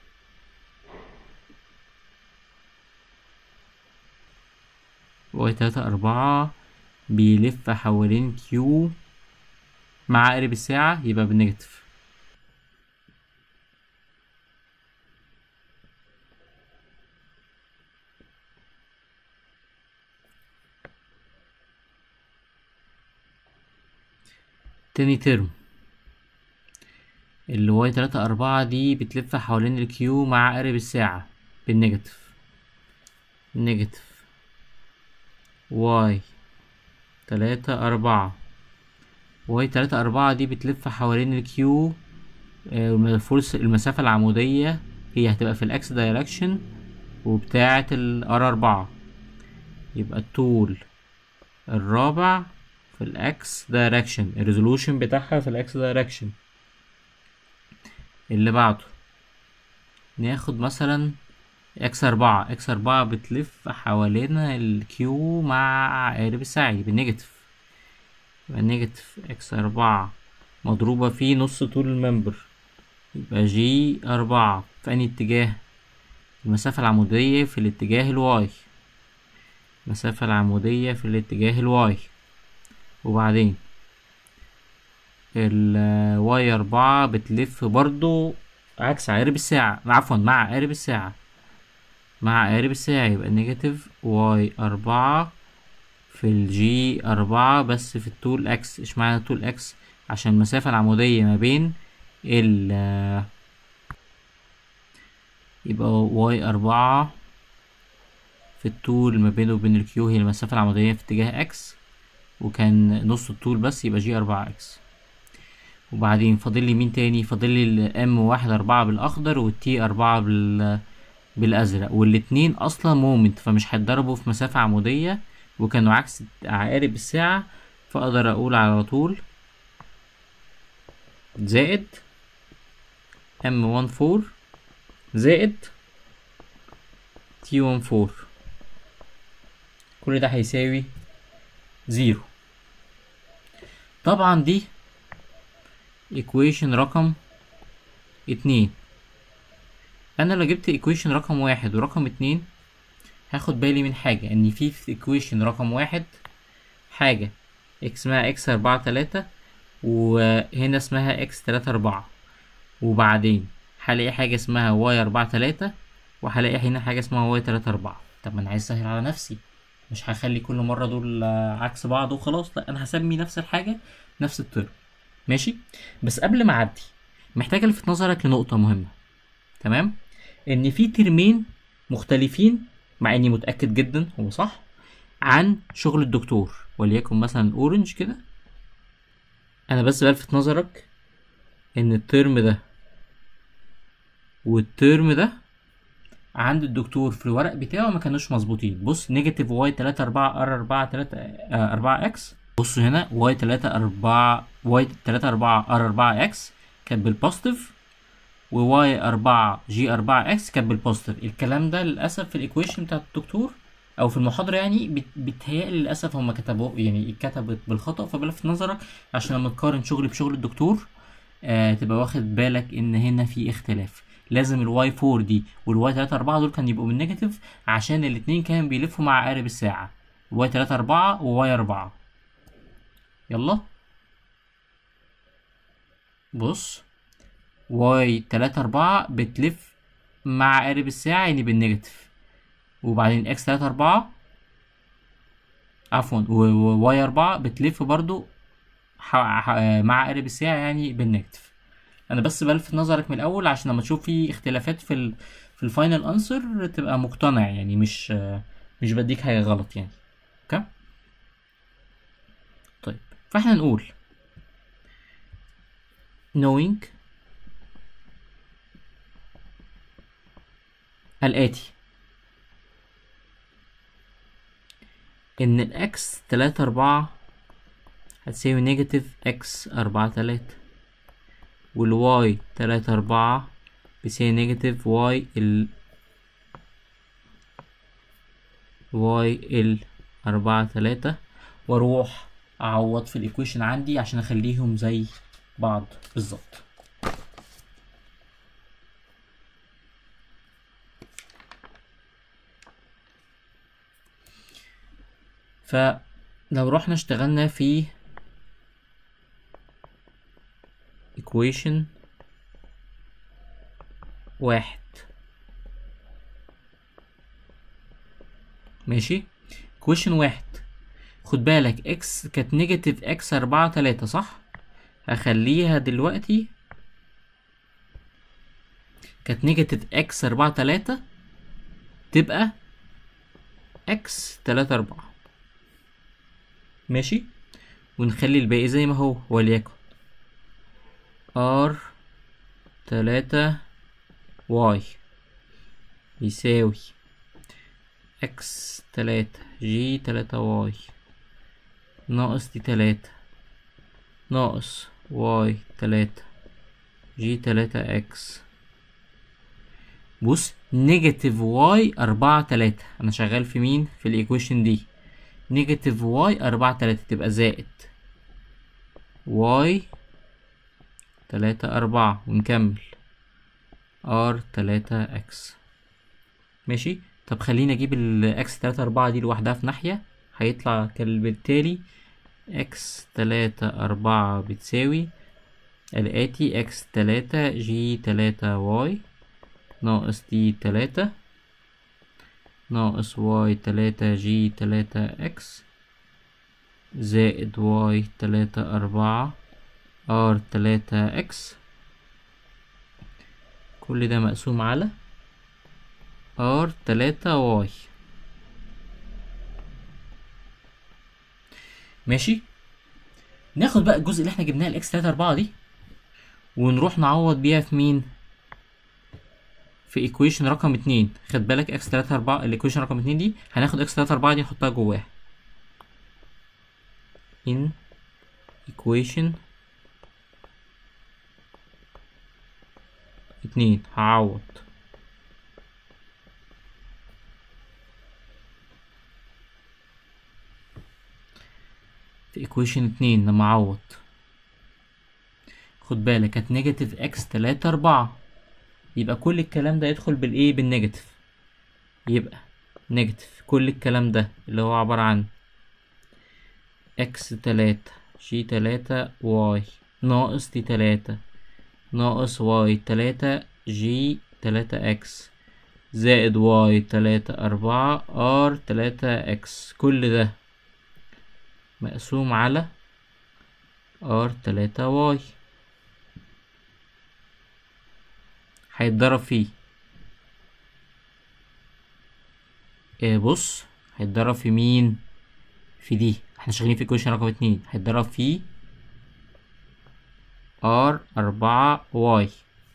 واي تلاتة أربعة بيلف حوالين كيو مع عقرب الساعة يبقى بالنيجاتيف تاني ترم اللي واي تلاتة أربعة دي بتلف حوالين الكيو مع عقرب الساعة بالنيجاتيف نيجاتيف واي تلاتة أربعة واي تلاتة أربعة دي بتلف حوالين الكيو آه، الفرص المسافة العمودية هي هتبقى في الأكس دايركشن وبتاعة الار أربعة يبقى الطول الرابع في الأكس دايركشن الريزولوشن بتاعها في الأكس دايركشن اللي بعده ناخد مثلا اكس أربعة اكس أربعة بتلف حوالين الكيو مع عقارب السعي بالنيجاتيف يبقى نيجاتيف اكس أربعة مضروبة في نص طول الممبر يبقى جي أربعة في أنهي اتجاه المسافة العمودية في الاتجاه الواي المسافة العمودية في الاتجاه الواي وبعدين الواي أربعة بتلف برضو عكس عقارب الساعة عفوا مع عقارب الساعة مع عقارب الساعة يبقى نيجاتيف واي أربعة في الجي أربعة بس في الطول اكس اشمعنى الطول اكس عشان المسافة العمودية ما بين ال يبقى واي أربعة في الطول ما بينه وبين الكيو هي المسافة العمودية في اتجاه اكس وكان نص الطول بس يبقى جي أربعة اكس وبعدين فاضل لي مين تاني فاضل لي الام واحد أربعة بالأخضر والتي أربعة بال بالأزرق والاتنين أصلا مومنت فمش هيتضربوا في مسافة عمودية وكانوا عكس عقارب الساعة فأقدر أقول على طول زائد ام وان فور زائد تي وان فور كل ده هيساوي زيرو طبعا دي equation رقم اتنين انا لو جبت equation رقم واحد ورقم اتنين هاخد بالي من حاجة ان في في equation رقم واحد حاجة اسمها اكس اربعة تلاتة وهنا اسمها اكس تلاتة اربعة وبعدين هلاقي حاجة اسمها واي اربعة تلاتة وهلاقي هنا حاجة اسمها واي تلاتة اربعة طب ما انا عايز اسهل على نفسي مش هخلي كل مرة دول آه، عكس بعض وخلاص لا انا هسمي نفس الحاجة نفس الترم ماشي بس قبل ما اعدي محتاج الفت نظرك لنقطة مهمة تمام ان في ترمين مختلفين مع اني متأكد جدا هو صح عن شغل الدكتور وليكن مثلا اورنج كده انا بس بلفت نظرك ان الترم ده والترم ده عند الدكتور في الورق بتاعه ما كانوش مظبوطين بص نيجاتيف واي تلاتة أربعة ار أربعة تلاتة آه، أربعة اكس بصوا هنا واي تلاتة أربعة واي تلاتة أربعة ار أربعة اكس كانت بالبوزيتيف وواي أربعة جي أربعة اكس كانت بالبوزيتيف الكلام ده للأسف في الإيكويشن بتاعت الدكتور أو في المحاضرة يعني بت- بيتهيألي للأسف هما كتبوه يعني اتكتبت بالخطأ فبلفت نظرك عشان لما تقارن شغلي بشغل الدكتور آه تبقى واخد بالك إن هنا في اختلاف لازم الواي 4 دي والواي 3 4 دول كانوا يبقوا بالنيجاتيف عشان الاتنين كانوا بيلفوا مع عقارب الساعة واي 3 4 وواي 4 يلا بص واي تلاتة أربعة بتلف مع قارب الساعة يعني بالنيجاتيف وبعدين اكس تلاتة أربعة عفوا وواي أربعة بتلف برضو ح... ح... مع قارب الساعة يعني بالنيجاتيف أنا بس بلفت نظرك من الأول عشان لما تشوف في اختلافات في ال... في الفاينل أنسر تبقى مقتنع يعني مش مش بديك حاجة غلط يعني اوكي طيب فاحنا نقول knowing الآتي إن الإكس تلاتة أربعة هتساوي نيجاتيف إكس أربعة تلاتة والواي تلاتة أربعة بيساوي نيجاتيف واي ال واي ال أربعة تلاتة وأروح أعوض في الإيكويشن عندي عشان أخليهم زي بعض بالظبط فلو رحنا اشتغلنا في equation واحد ماشي equation واحد خد بالك اكس كانت نيجاتيف اكس اربعة تلاتة صح هخليها دلوقتي كانت نيجاتيف اكس اربعة تلاتة تبقى اكس تلاتة اربعة ماشي ونخلي الباقي زي ما هو وليكن ار تلاتة واي يساوي اكس تلاتة جي تلاتة واي ناقص دي تلاتة ناقص واي تلاتة جي تلاتة اكس بص نيجاتيف واي أربعة تلاتة أنا شغال في مين في الإيكويشن دي نيجاتيف واي أربعة تلاتة تبقى زائد واي تلاتة أربعة ونكمل ار تلاتة اكس ماشي طب خليني أجيب الإكس تلاتة أربعة دي لوحدها في ناحية هيطلع بالتالي اكس تلاتة أربعة بتساوي الآتي اكس تلاتة جي تلاتة واي ناقص دي تلاتة ناقص واي تلاتة جي تلاتة اكس زائد واي تلاتة أربعة ار تلاتة اكس كل ده مقسوم على ار تلاتة واي ماشي ناخد بقى الجزء اللي احنا جبناه الاكس تلاتة أربعة دي ونروح نعوض بيها في مين في ايكويشن رقم اتنين خد بالك اكس تلاتة أربعة الايكويشن رقم اتنين دي هناخد اكس تلاتة أربعة دي نحطها جواها in equation اتنين هعوض في equation اتنين لما اعوض خد بالك كانت نيجاتيف اكس تلاتة أربعة يبقى كل الكلام ده يدخل بالايه بالنيجاتيف يبقى نيجاتيف كل الكلام ده اللي هو عبارة عن اكس تلاتة جي تلاتة واي ناقص دي تلاتة ناقص واي تلاتة جي تلاتة اكس زائد واي تلاتة أربعة ار تلاتة اكس كل ده مقسوم على ار تلاتة واي هيتضرب فيه إيه بص هيتضرب في مين في دي احنا شغالين في كويشن رقم اتنين هيتضرب في ار أربعة واي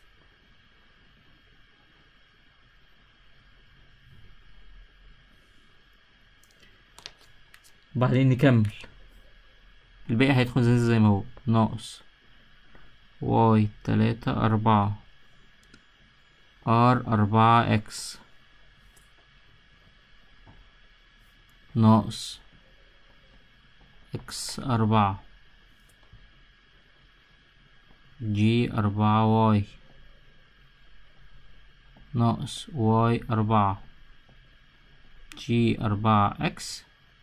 وبعدين نكمل الباقي هيدخل زي زي ما هو ناقص واي تلاتة أربعة ار أربعة اكس ناقص اكس أربعة جي أربعة واي ناقص واي أربعة جي أربعة اكس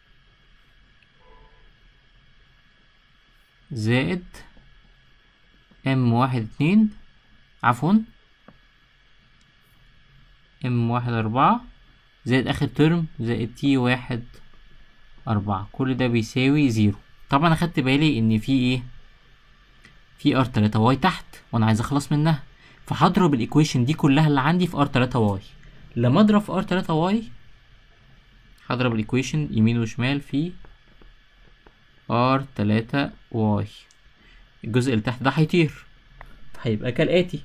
زائد ام واحد اتنين عفوا ام واحد أربعة زائد آخر ترم زائد تي واحد أربعة كل ده بيساوي زيرو طبعا أخدت بالي إن في إيه في ار تلاتة واي تحت وأنا عايز أخلص منها فهضرب الإيكويشن دي كلها اللي عندي في ار تلاتة واي لما أضرب في ار تلاتة واي هضرب الإيكويشن يمين وشمال في ار تلاتة واي الجزء اللي تحت ده هيطير هيبقى كالآتي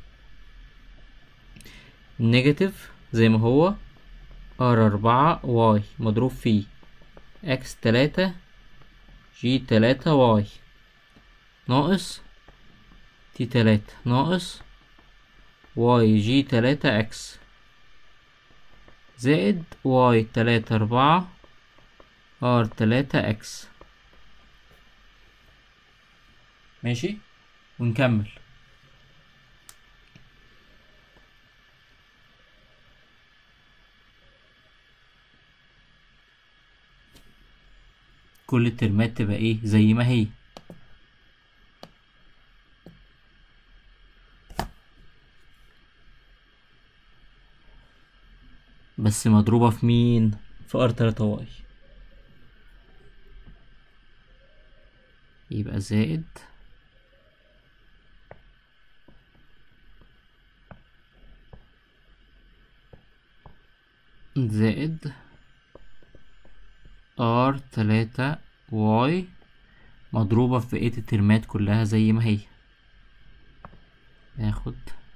نيجاتيف زي ما هو ار أربعة واي مضروب في اكس تلاتة جي تلاتة واي ناقص تي تلاتة ناقص واي جي تلاتة اكس زائد واي تلاتة أربعة ار تلاتة اكس ماشي ونكمل كل الترمات تبقى ايه زي ما هي بس مضروبة في مين في ار تلاتة واي يبقى زائد زائد ار تلاتة واي مضروبة في بقية الترمات كلها زي ما هي ناخد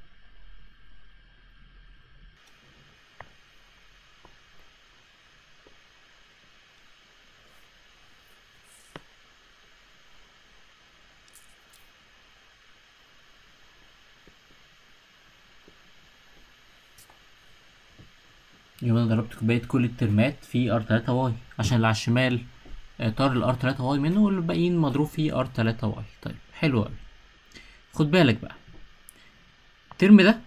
يبقى انا ضربت كوباية كل الترمات في ار تلاتة واي عشان اللي على الشمال آه، طار الار تلاتة واي منه والباقيين مضروب فيه ار تلاتة واي طيب حلو اوي خد بالك بقى الترم ده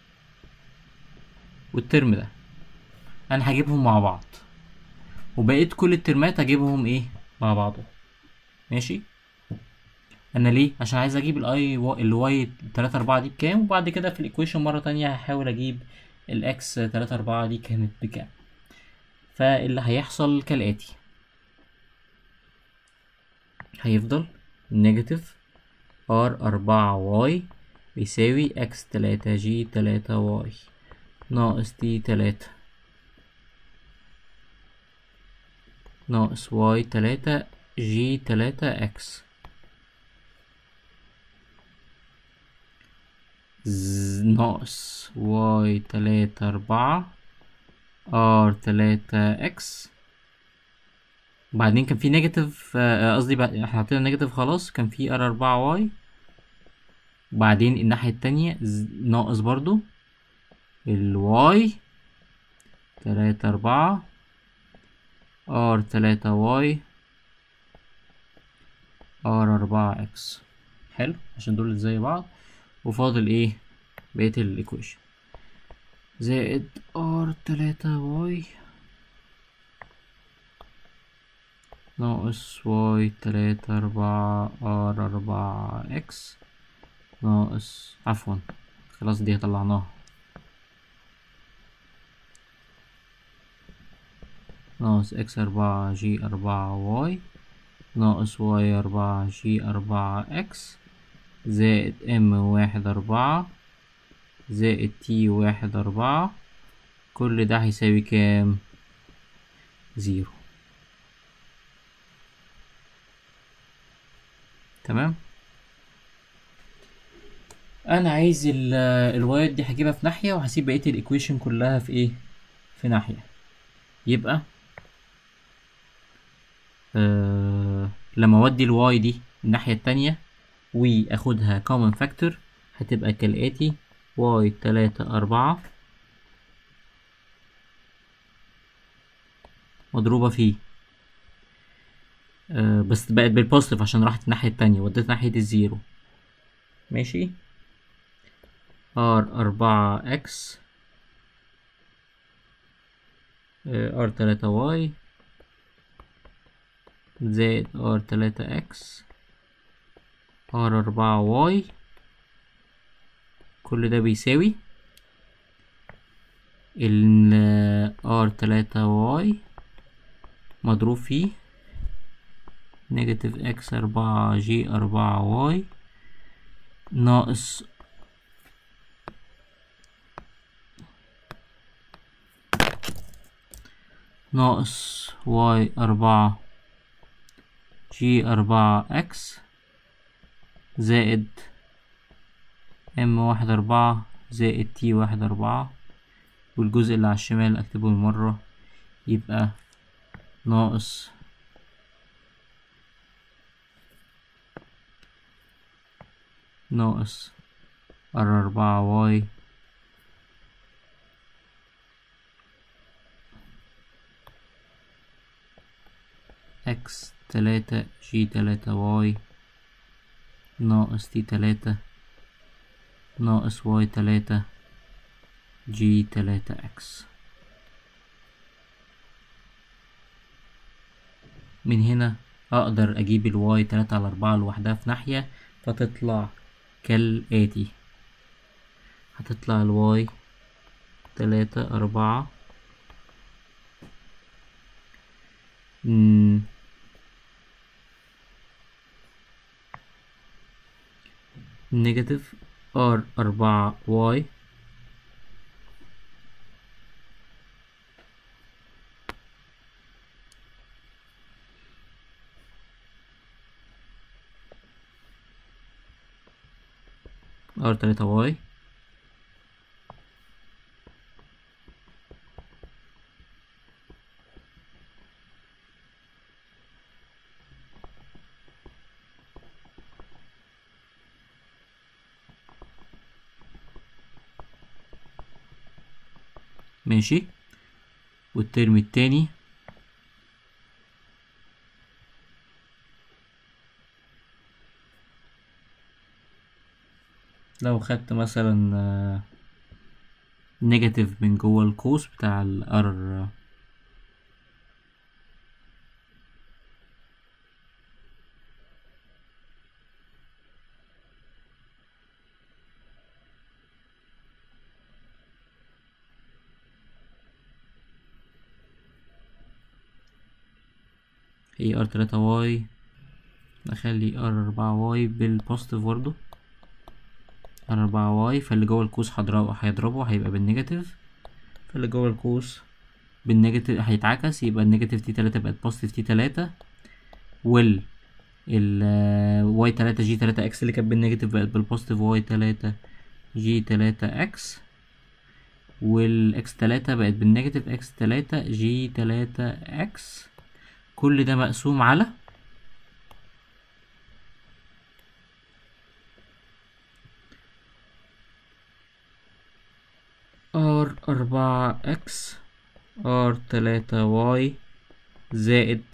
والترم ده انا هجيبهم مع بعض وبقيت كل الترمات هجيبهم ايه مع بعضهم ماشي انا ليه عشان عايز اجيب الاي الواي تلاتة اربعة دي بكام وبعد كده في الايكويشن مرة تانية هحاول اجيب الاكس تلاتة اربعة دي كانت بكام فاللي هيحصل كالاتي هيفضل نيجاتيف ار أربعة واي بيساوي اكس تلاتة جي تلاتة واي ناقص تي تلاتة ناقص واي تلاتة جي تلاتة اكس ز- ناقص واي تلاتة أربعة ار تلاتة اكس بعدين كان في نيجاتيف آه، قصدي بقى- احنا حطينا نيجاتيف خلاص كان في ار أربعة واي بعدين الناحية التانية ز- ناقص برضو الواي تلاتة أربعة ار تلاتة واي ار أربعة اكس حلو عشان دول زي بعض وفاضل ايه بقية الايكويشن زائد ار تلاتة واي ناقص واي تلاتة أربعة ار أربعة اكس ناقص عفوا خلاص دي طلعناها ناقص اكس أربعة جي أربعة واي ناقص واي أربعة جي أربعة اكس زائد ام واحد أربعة زائد تي واحد أربعة كل ده هيساوي كام زيرو تمام انا عايز ال- الواير دي هجيبها في ناحية وهسيب بقية الايكويشن كلها في ايه في ناحية يبقى آه لما اودي الواي دي الناحية التانية واخدها common factor هتبقى كالآتي واي تلاتة أربعة مضروبة في آه بس بقت بالبوزيتيف عشان راحت الناحية التانية وديت ناحية الزيرو ماشي ار أربعة اكس ار تلاتة واي زائد ار تلاتة اكس ار أربعة واي كل ده بيساوي ال ار تلاتة واي مضروب في نيجاتيف اكس أربعة جي أربعة واي ناقص ناقص واي أربعة جي أربعة اكس زائد ام واحد أربعة زائد تي واحد أربعة والجزء اللي على الشمال أكتبه مرة يبقى ناقص ناقص ار أربعة واي اكس تلاتة جي تلاتة واي ناقص تي تلاتة ناقص واي تلاتة جي تلاتة اكس من هنا اقدر اجيب الواي تلاتة على اربعة لوحدها في ناحية فتطلع كالآتي هتطلع الواي تلاتة أربعة مم. نيجاتيف ار أربعة واي ار تلاتة واي ماشي والترم التاني لو خدت مثلا نيجاتيف من جوه القوس بتاع الار هي ار تلاتة واي نخلي ار أربعة واي بالبوزيتيف برضه ار أربعة واي فاللي جوه القوس هضربه هيضربه هيبقى بالنيجاتيف فاللي جوه القوس بالنيجاتيف هيتعكس يبقى النيجاتيف تي تلاتة بقت بوزيتيف تي تلاتة وال ال واي تلاتة جي تلاتة اكس اللي كانت بالنيجاتيف بقت بالبوزيتيف واي تلاتة جي تلاتة اكس والاكس تلاتة بقت بالنيجاتيف اكس تلاتة جي تلاتة اكس كل ده مقسوم على ار أربعة اكس ار تلاتة واي زائد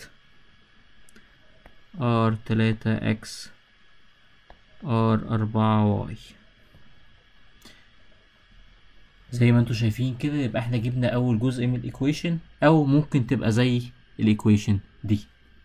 ار تلاتة اكس ار أربعة واي زي ما انتوا شايفين كده يبقى احنا جبنا اول جزء من الايكويشن او ممكن تبقى زي الايكويشن دي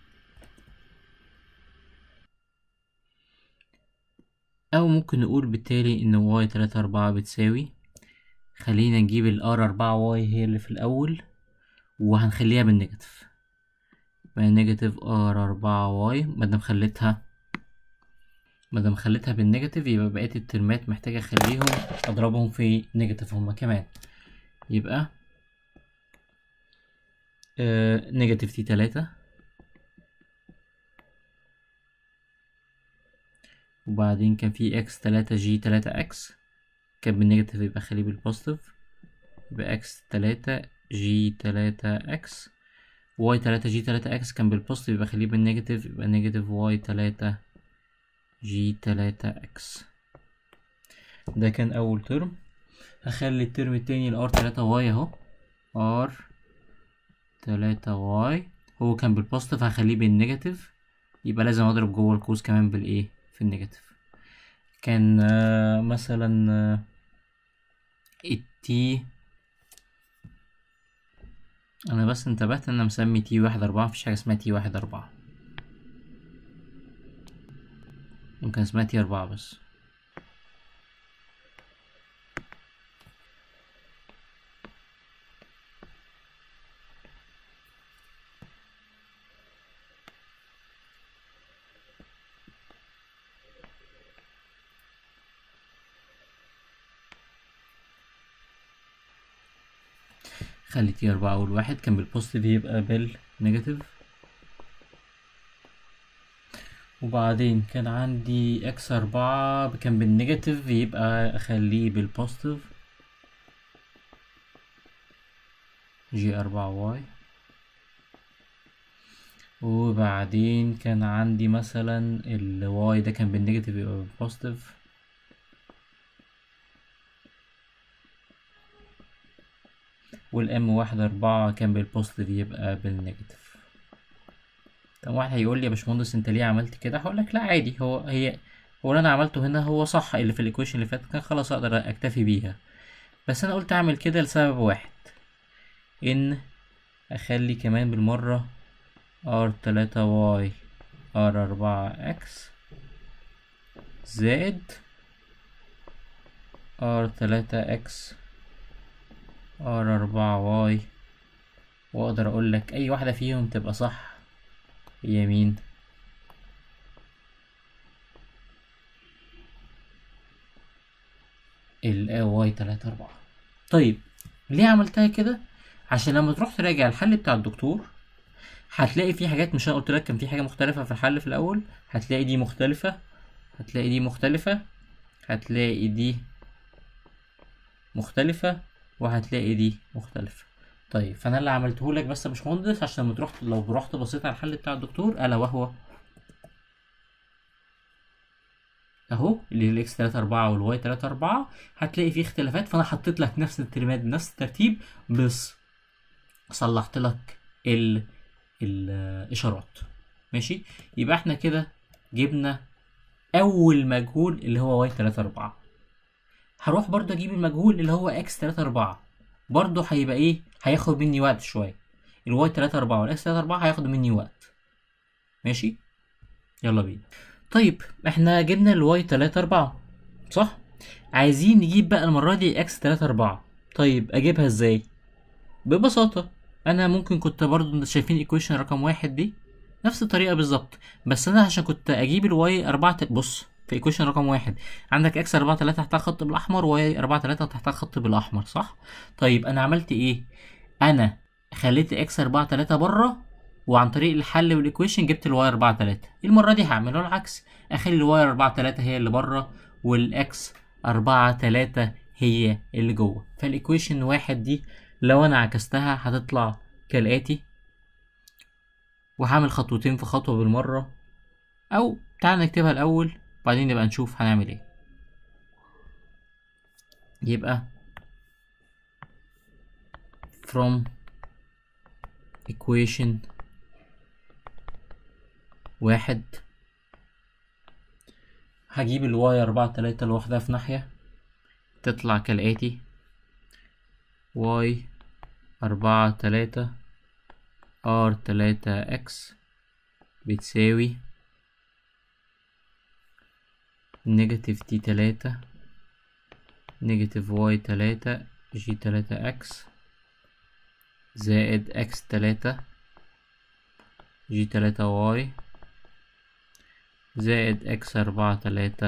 او ممكن نقول بالتالي ان واي تلاتة أربعة بتساوي خلينا نجيب الار أربعة واي هي اللي في الأول وهنخليها بالنيجاتيف يبقى نيجاتيف ار أربعة واي مادام خليتها مادام خليتها بالنيجاتيف يبقى بقية الترمات محتاجة أخليهم أضربهم في نيجاتيف هما كمان يبقى آه نيجاتيف تي تلاتة وبعدين كان في اكس تلاتة جي تلاتة اكس كان بالنيجاتيف يبقى خليه بالبوزيتيف يبقى اكس تلاتة جي تلاتة اكس واي تلاتة جي تلاتة اكس كان بالبوزيتيف يبقى خليه بالنيجاتيف يبقى نيجاتيف واي تلاتة جي تلاتة اكس ده كان اول ترم هخلي الترم التاني الار تلاتة واي اهو ار تلاتة واي هو كان بالبوزيتيف هخليه بالنيجاتيف يبقى لازم اضرب جوه القوس كمان بالايه في النيجاتيف كان آه مثلا آه التي انا بس انتبهت ان انا مسمي تي واحد اربعة مفيش حاجة اسمها تي واحد اربعة ممكن اسمها تي اربعة بس خلي تي أربعة أول واحد كان بالبوزيتيف يبقى بالنيجاتيف وبعدين كان عندي اكس أربعة كان بالنيجاتيف يبقى أخليه بالبوزيتيف جي أربعة واي وبعدين كان عندي مثلا الواي ده كان بالنيجاتيف يبقى بالبوزيتيف والام واحد أربعة كان بالبوزيتيف يبقى بالنيجاتيف طب واحد هيقول لي يا باشمهندس انت ليه عملت كده هقول لك لا عادي هو هي هو اللي انا عملته هنا هو صح اللي في الايكويشن اللي فاتت كان خلاص اقدر اكتفي بيها بس انا قلت اعمل كده لسبب واحد ان اخلي كمان بالمرة ار تلاتة واي ار أربعة اكس زائد ار تلاتة اكس ار أربعة واي واقدر اقول لك اي واحدة فيهم تبقى صح هي مين ال واي تلاتة أربعة طيب ليه عملتها كده عشان لما تروح تراجع الحل بتاع الدكتور هتلاقي في حاجات مش انا قلت لك كان في حاجه مختلفه في الحل في الاول هتلاقي دي مختلفه هتلاقي دي مختلفه هتلاقي دي مختلفه وهتلاقي دي مختلفه طيب فانا اللي عملته لك بس يا باشمهندس عشان لما تروح لو رحت بصيت على الحل بتاع الدكتور الا وهو اهو اللي الاكس 3 4 والواي 3 4 هتلاقي فيه اختلافات فانا حطيت لك نفس الترمات بنفس الترتيب بس صلحت لك ال الاشارات ماشي يبقى احنا كده جبنا اول مجهول اللي هو واي 3 4 هروح برضو اجيب المجهول اللي هو اكس 3 4 برضو هيبقى ايه هياخد مني وقت شويه الواي 3 4 والاكس 3 4 هياخدوا مني وقت ماشي يلا بينا طيب احنا جبنا الواي 3 4 صح عايزين نجيب بقى المره دي اكس 3 4 طيب اجيبها ازاي ببساطه انا ممكن كنت برضو شايفين ايكويشن رقم واحد دي نفس الطريقه بالظبط بس انا عشان كنت اجيب الواي 4 بص في ايكويشن رقم واحد عندك اكس 4 3 تحتها خط بالاحمر وواي 4 3 تحتها خط بالاحمر صح طيب انا عملت ايه انا خليت اكس 4 3 بره وعن طريق الحل والايكويشن جبت الواي 4 3 المره دي هعمله العكس اخلي الواي 4 3 هي اللي بره والاكس 4 3 هي اللي جوه فالايكويشن واحد دي لو انا عكستها هتطلع كالاتي وهعمل خطوتين في خطوه بالمره او تعال نكتبها الاول وبعدين نبقى نشوف هنعمل ايه يبقى from equation واحد هجيب الواي أربعة تلاتة لوحدها في ناحية تطلع كالآتي واي أربعة تلاتة ار تلاتة اكس بتساوي نيجاتيف تي تلاتة نيجاتيف واي تلاتة جي تلاتة اكس زائد اكس تلاتة جي تلاتة واي زائد اكس أربعة تلاتة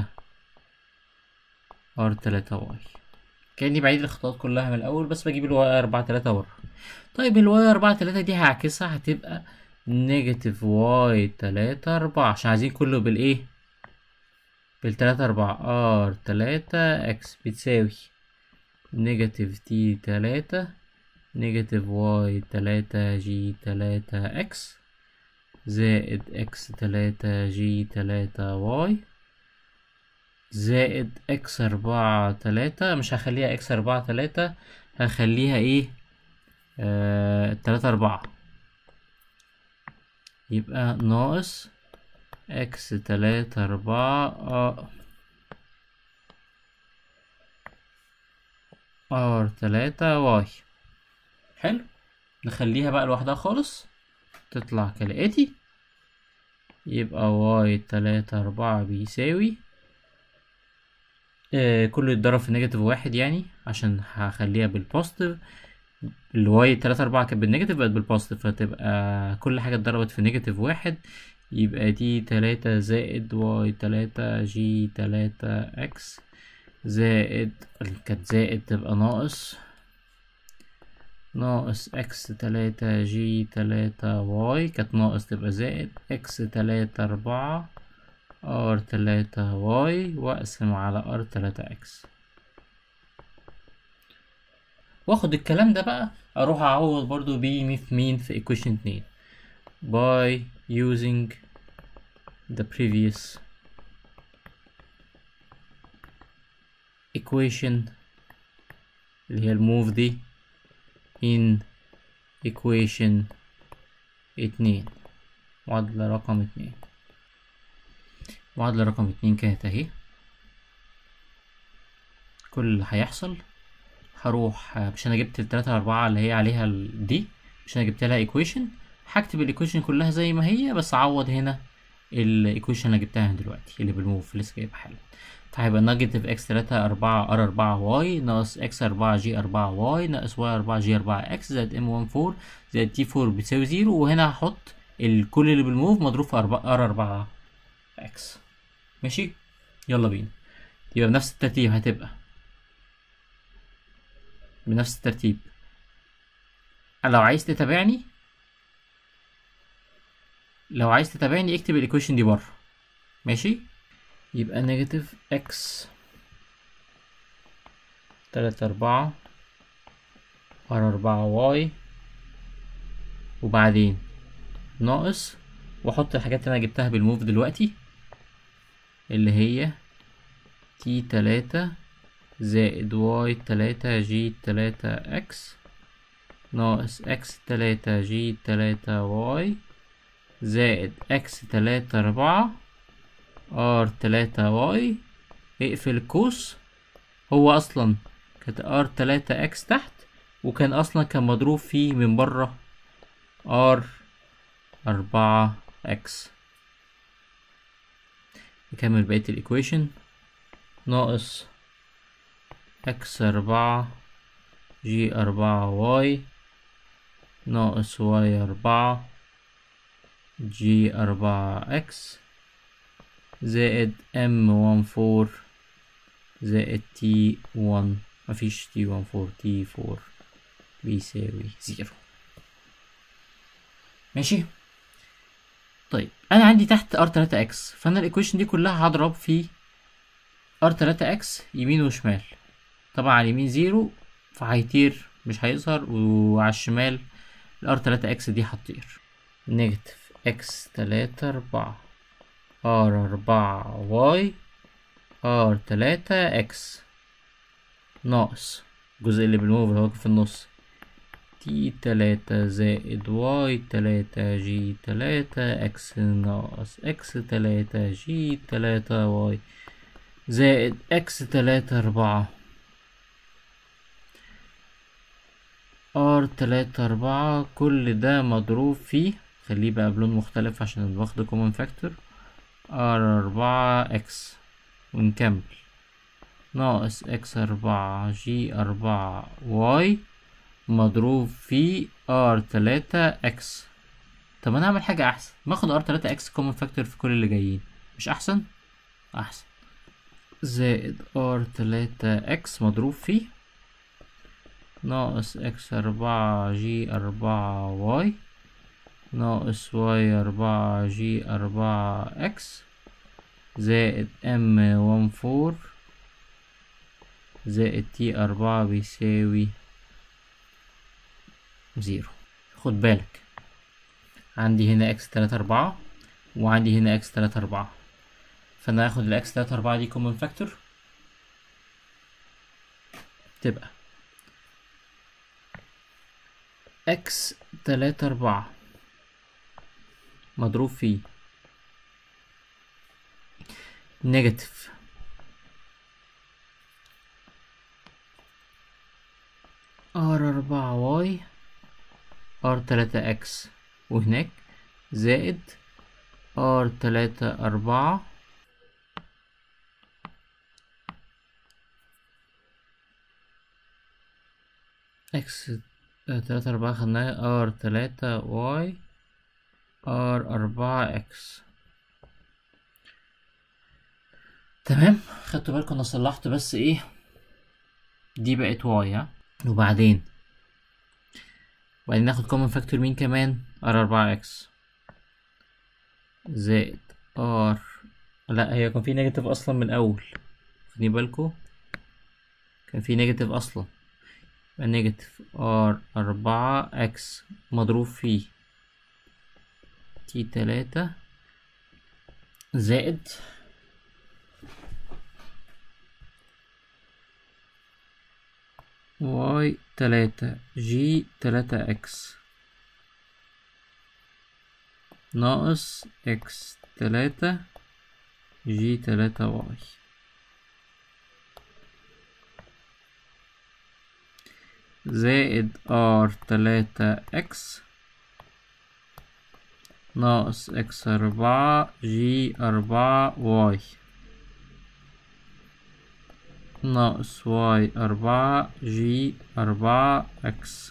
ار تلاتة واي كأني بعيد الخطوات كلها من الأول بس بجيب الواي أربعة تلاتة ورا طيب الواي أربعة تلاتة دي هعكسها هتبقى نيجاتيف واي تلاتة أربعة عشان عايزين كله بالإيه بالتلاتة أربعة ار تلاتة اكس بتساوي نيجاتيف تي تلاتة نيجاتيف واي تلاتة جي تلاتة اكس زائد اكس تلاتة جي تلاتة واي زائد اكس أربعة تلاتة مش هخليها اكس أربعة تلاتة هخليها ايه آه تلاتة أربعة يبقى ناقص اكس تلاتة أربعة آه ار تلاتة واي حلو نخليها بقى لوحدها خالص تطلع كالآتي يبقى واي تلاتة أربعة بيساوي آه كله يتضرب في نيجاتيف واحد يعني عشان هخليها بالبوزيتيف الواي تلاتة أربعة كانت بالنيجاتيف بقت بالبوزيتيف فتبقى كل حاجة اتضربت في نيجاتيف واحد يبقى دي تلاتة زائد واي تلاتة جي تلاتة اكس زائد كانت زائد تبقى ناقص ناقص اكس تلاتة جي تلاتة واي كانت ناقص تبقى زائد اكس تلاتة اربعة ار تلاتة واي واقسم على ار تلاتة اكس واخد الكلام ده بقى اروح اعوض برضو بيه في مين في equation اتنين by using the previous equation اللي هي الموف دي in equation اتنين معادلة رقم اتنين معادلة رقم اتنين كانت اهي كل اللي هيحصل هروح مش انا جبت التلاتة اربعة اللي هي عليها ال- دي مش انا جبت لها equation هكتب الايكويشن كلها زي ما هي بس اعوض هنا الايكويشن اللي جبتها من دلوقتي اللي بالموف لسه جايبها حالا فهيبقى نيجاتيف اكس تلاتة أربعة ار أربعة واي ناقص اكس أربعة جي أربعة واي ناقص واي أربعة جي أربعة اكس زائد ام ون فور زائد تي فور بتساوي زيرو وهنا هحط الكل اللي بالموف مضروب في أربعة ار أربعة اكس ماشي يلا بينا يبقى بنفس الترتيب هتبقى بنفس الترتيب لو عايز تتابعني لو عايز تتابعني اكتب الايكويشن دي بره ماشي يبقى نيجاتيف اكس تلاتة أربعة ار أربعة واي وبعدين ناقص واحط الحاجات اللي انا جبتها بالموف دلوقتي اللي هي تي تلاتة زائد واي تلاتة جي تلاتة اكس ناقص اكس تلاتة جي تلاتة واي زائد اكس تلاتة أربعة ار تلاتة واي اقفل القوس هو اصلا كانت ار تلاتة اكس تحت وكان اصلا كان مضروب فيه من بره ار أربعة اكس نكمل بقية الايكويشن ناقص اكس أربعة جي أربعة واي ناقص واي أربعة جي أربعة اكس زائد ام ون فور زائد تي ون مفيش تي ون فور تي فور بيساوي زيرو ماشي طيب انا عندي تحت ار تلاتة اكس فانا الايكويشن دي كلها هضرب في ار تلاتة اكس يمين وشمال طبعا على اليمين زيرو فهيطير مش هيظهر وعلى الشمال الار تلاتة اكس دي هتطير نيجاتيف اكس تلاتة اربعة ار أربعة واي ار تلاتة اكس ناقص الجزء اللي بالموف اللي هو في النص تي تلاتة زائد واي تلاتة جي تلاتة اكس ناقص اكس تلاتة جي تلاتة واي زائد اكس تلاتة أربعة ار تلاتة أربعة كل ده مضروب فيه خليه بقى بلون مختلف عشان واخده كومن فاكتور ار أربعة اكس ونكمل ناقص اكس أربعة جي أربعة واي مضروب في ار تلاتة اكس طب انا اعمل حاجة احسن ما اخد ار تلاتة اكس كومن فاكتور في كل اللي جايين مش احسن احسن زائد ار تلاتة اكس مضروب فيه ناقص اكس أربعة جي أربعة واي ناقص واي أربعة جي أربعة اكس زائد ام ون فور زائد تي أربعة بيساوي زيرو خد بالك عندي هنا اكس تلاتة أربعة وعندي هنا اكس تلاتة أربعة فأنا هاخد الاكس تلاتة أربعة دي كومن فاكتور تبقى اكس تلاتة أربعة مضروب فيه نيجاتيف ار أربعة واي ار تلاتة اكس وهناك زائد ار تلاتة أربعة اكس تلاتة أربعة خدناها ار تلاتة واي ار أربعة اكس تمام خدتوا بالكم انا صلحت بس ايه دي بقت واي ها وبعدين وبعدين ناخد كومن فاكتور مين كمان ار أربعة اكس زائد ار لا هي كان في نيجاتيف اصلا من الاول خدي بالكو كان في نيجاتيف اصلا يبقى نيجاتيف ار أربعة اكس مضروب في تي تلاتة زائد واي تلاتة جي تلاتة اكس ناقص اكس تلاتة جي تلاتة واي زائد ار تلاتة اكس ناقص اكس أربعة جي أربعة واي ناقص واي أربعة جي أربعة اكس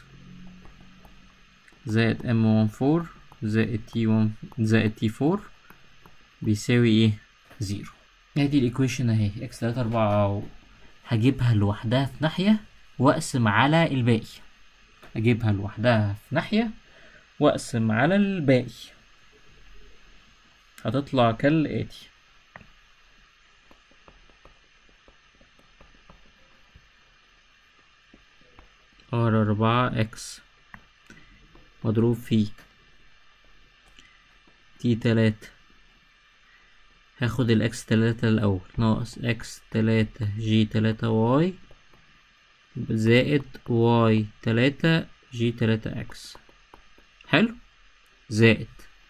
زائد ام ون فور زائد تي ون زائد تي فور بيساوي ايه زيرو ادي الايكويشن اهي اكس تلاتة أربعة هجيبها لوحدها في ناحية واقسم على الباقي اجيبها لوحدها في ناحية واقسم على الباقي هتطلع كالآتي ار أربعة اكس مضروب في تي تلاتة هاخد الاكس تلاتة الأول ناقص اكس تلاتة جي تلاتة واي زائد واي تلاتة جي تلاتة اكس حلو زائد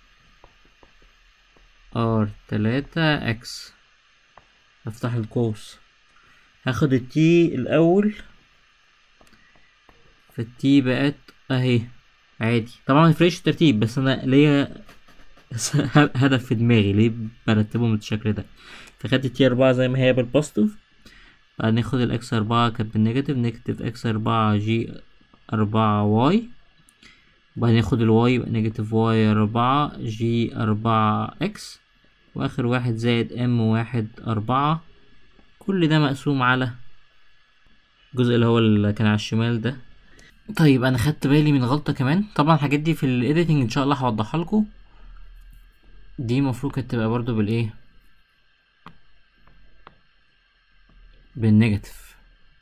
ار تلاتة اكس افتح القوس هاخد التي الاول فالتي بقت اهي عادي طبعا مفرقش الترتيب بس انا ليا هدف في دماغي ليه برتبهم بالشكل ده فخدت التي اربعة زي ما هي بالبوزيتيف بعد ناخد الاكس اربعة كانت بالنيجاتيف نيجاتيف اكس اربعة جي أربعة واي وبعدين ناخد الواي يبقى نيجاتيف واي أربعة جي أربعة اكس واخر واحد زائد ام واحد أربعة كل ده مقسوم على الجزء اللي هو اللي كان على الشمال ده طيب انا خدت بالي من غلطة كمان طبعا الحاجات دي في الايديتنج ان شاء الله هوضحها لكم دي المفروض كانت تبقى برضو بالايه بالنيجاتيف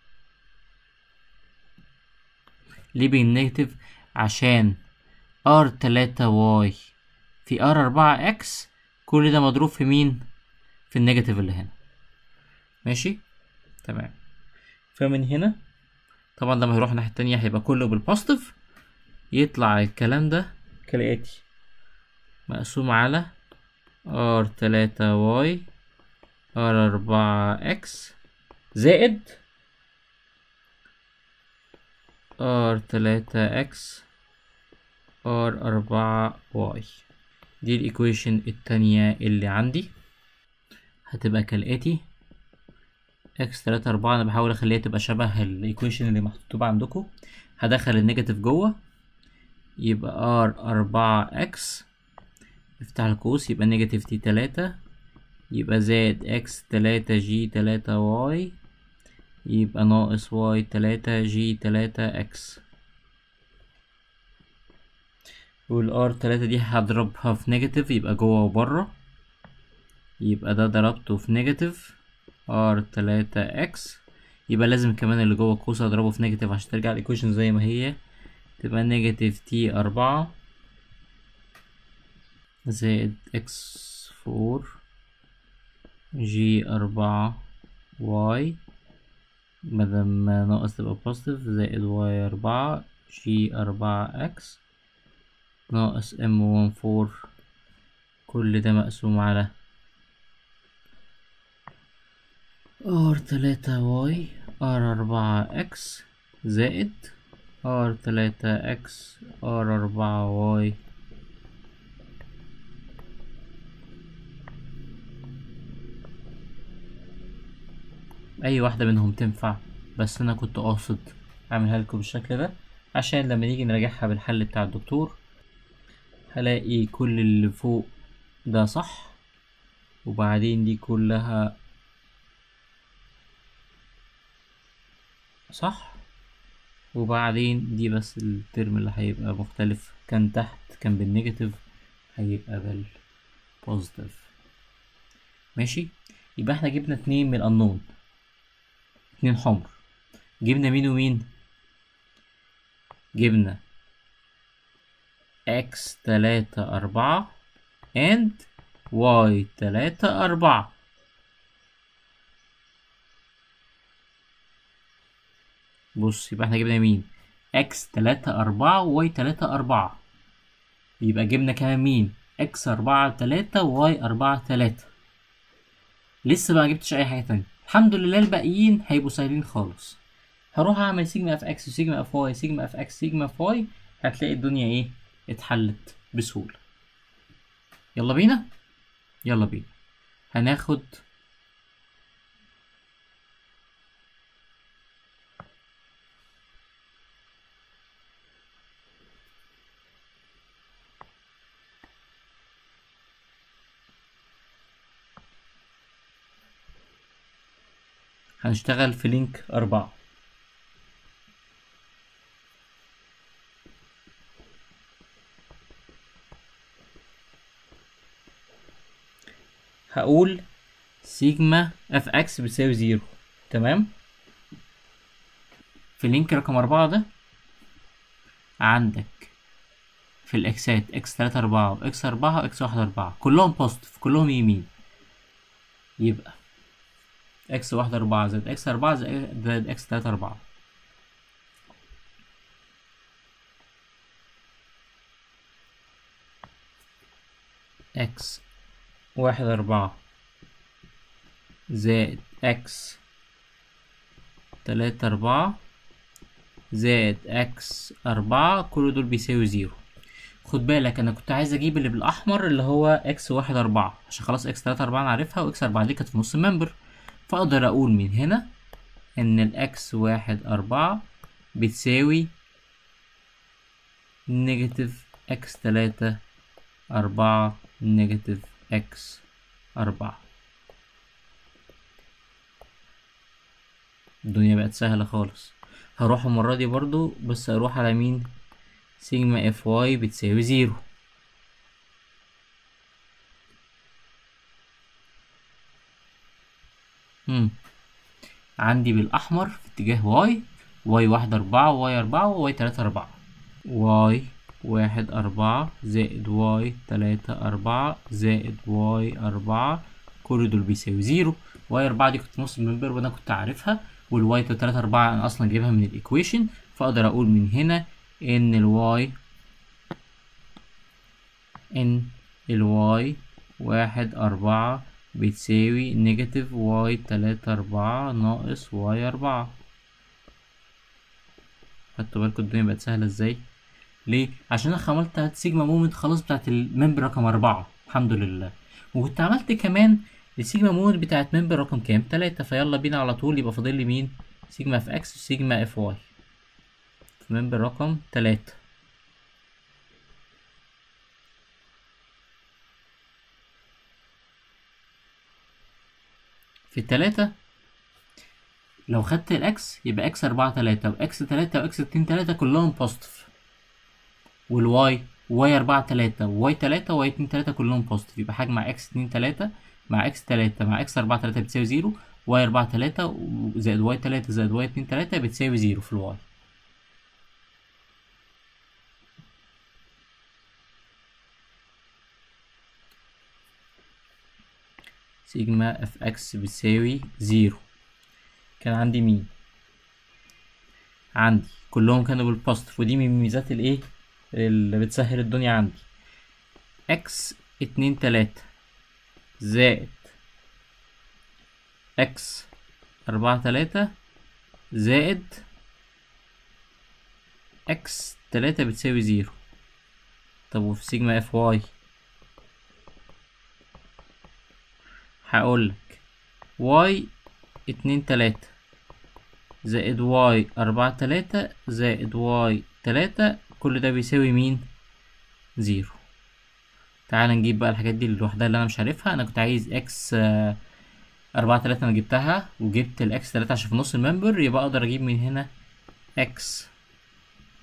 ليه بالنيجاتيف عشان ار تلاتة واي في ار أربعة اكس كل ده مضروب في مين في النيجاتيف اللي هنا ماشي تمام فمن هنا طبعا لما يروح الناحية التانية هيبقى كله بالبوزيتيف يطلع الكلام ده كالآتي مقسوم على ار تلاتة واي ار أربعة اكس زائد ار تلاتة اكس ار أربعة واي دي الايكويشن التانية اللي عندي هتبقى كالآتي اكس تلاتة أربعة أنا بحاول أخليها تبقى شبه الايكويشن اللي مكتوبة عندكم هدخل النيجاتيف جوه يبقى ار أربعة اكس افتح القوس يبقى نيجاتيف تي تلاتة يبقى زائد اكس تلاتة جي تلاتة واي يبقى ناقص واي تلاتة جي تلاتة اكس والار تلاتة دي هضربها في نيجاتيف يبقى جوه وبره يبقى ده ضربته في نيجاتيف ار تلاتة اكس يبقى لازم كمان اللي جوه القوس اضربه في نيجاتيف عشان ترجع الايكويشن زي ما هي تبقى نيجاتيف تي أربعة زائد اكس فور جي أربعة واي بدل ما ناقص تبقى بوزيتيف زائد واي أربعة جي أربعة اكس ناقص ام ون فور كل ده مقسوم على ار تلاتة واي ار أربعة اكس زائد ار تلاتة اكس ار أربعة واي اي واحدة منهم تنفع بس انا كنت قاصد اعملها لكم بالشكل ده عشان لما نيجي نراجعها بالحل بتاع الدكتور هلاقي كل اللي فوق ده صح وبعدين دي كلها صح وبعدين دي بس الترم اللي هيبقى مختلف كان تحت كان بالنيجاتيف هيبقى بالبوزيتيف ماشي يبقى احنا جبنا اتنين من الانون اتنين حمر جبنا مين ومين جبنا x تلاتة أربعة and y تلاتة أربعة بص يبقى احنا جبنا مين x تلاتة أربعة و y تلاتة أربعة يبقى جبنا كمان مين x أربعة تلاتة و y أربعة تلاتة لسه بقى مجبتش أي حاجة تانية الحمد لله الباقيين هيبقوا سهلين خالص هروح أعمل سيجما اف اكس وسيجما اف واي سيجما اف اكس سيجما اف واي هتلاقي الدنيا ايه اتحلت بسهولة يلا بينا يلا بينا هناخد هنشتغل في لينك أربعة هقول سيجما اف اكس بتساوي زيرو تمام في لينك رقم أربعة ده عندك في الإكسات إكس تلاتة أربعة وإكس أربعة وإكس واحد أربعة كلهم بوزيتيف كلهم يمين يبقى إكس واحد أربعة زائد إكس أربعة زائد زائد إكس تلاتة أربعة إكس واحد أربعة زائد إكس تلاتة أربعة زائد إكس أربعة كل دول بيساوي زيرو خد بالك أنا كنت عايز أجيب اللي بالأحمر اللي هو إكس واحد أربعة عشان خلاص إكس تلاتة أربعة أنا عارفها وإكس أربعة دي كانت في نص الممبر فأقدر أقول من هنا إن الإكس واحد أربعة بتساوي نيجاتيف إكس تلاتة أربعة نيجاتيف إكس أربعة الدنيا بقت سهلة خالص هروح المرة دي برضو بس أروح على مين سيجما اف واي بتساوي زيرو مم. عندي بالأحمر في اتجاه واي واي واحد أربعة واي أربعة وواي تلاتة أربعة واي واحد أربعة زائد واي تلاتة أربعة زائد واي أربعة كل دول بيساوي زيرو واي أربعة دي كنت نص الممبر وأنا كنت عارفها والواي تلاتة أربعة أنا أصلا جايبها من الإيكويشن فأقدر أقول من هنا إن الواي إن الواي واحد أربعة بتساوي نيجاتيف واي تلاتة أربعة ناقص واي أربعة خدتوا بالكوا الدنيا بقت سهلة ازاي ليه عشان انا عملت بتاعت سيجما مومنت خلاص بتاعت الممبر رقم أربعة الحمد لله وكنت عملت كمان السيجما مومنت بتاعت ممبر رقم كام تلاتة فيلا بينا على طول يبقى فاضل لي مين سيجما اف اكس وسيجما اف واي في ممبر رقم تلاتة في التلاتة لو خدت الاكس يبقى اكس أربعة تلاتة واكس تلاتة واكس اتنين تلاتة كلهم بوزيتيف والواي واي أربعة تلاتة وواي تلاتة وواي اتنين تلاتة كلهم بوزيتيف يبقى هجمع اكس اتنين تلاتة مع اكس تلاتة مع اكس أربعة تلاتة بتساوي زيرو واي أربعة تلاتة زائد واي تلاتة زائد واي اتنين تلاتة بتساوي زيرو في الواي سيجما اف اكس بتساوي زيرو كان عندي مين عندي كلهم كانوا بالبوزيتيف ودي من ميزات الايه اللي بتسهل الدنيا عندي اكس اتنين تلاتة زائد اكس أربعة تلاتة زائد اكس تلاتة بتساوي زيرو طب وفي سيجما اف واي هقولك واي اتنين تلاتة زائد واي أربعة تلاتة زائد واي تلاتة كل ده بيساوي مين زيرو تعال نجيب بقى الحاجات دي لوحدها اللي انا مش عارفها انا كنت عايز اكس أربعة تلاتة انا جبتها وجبت الاكس تلاتة عشان في نص الممبر يبقى اقدر اجيب من هنا اكس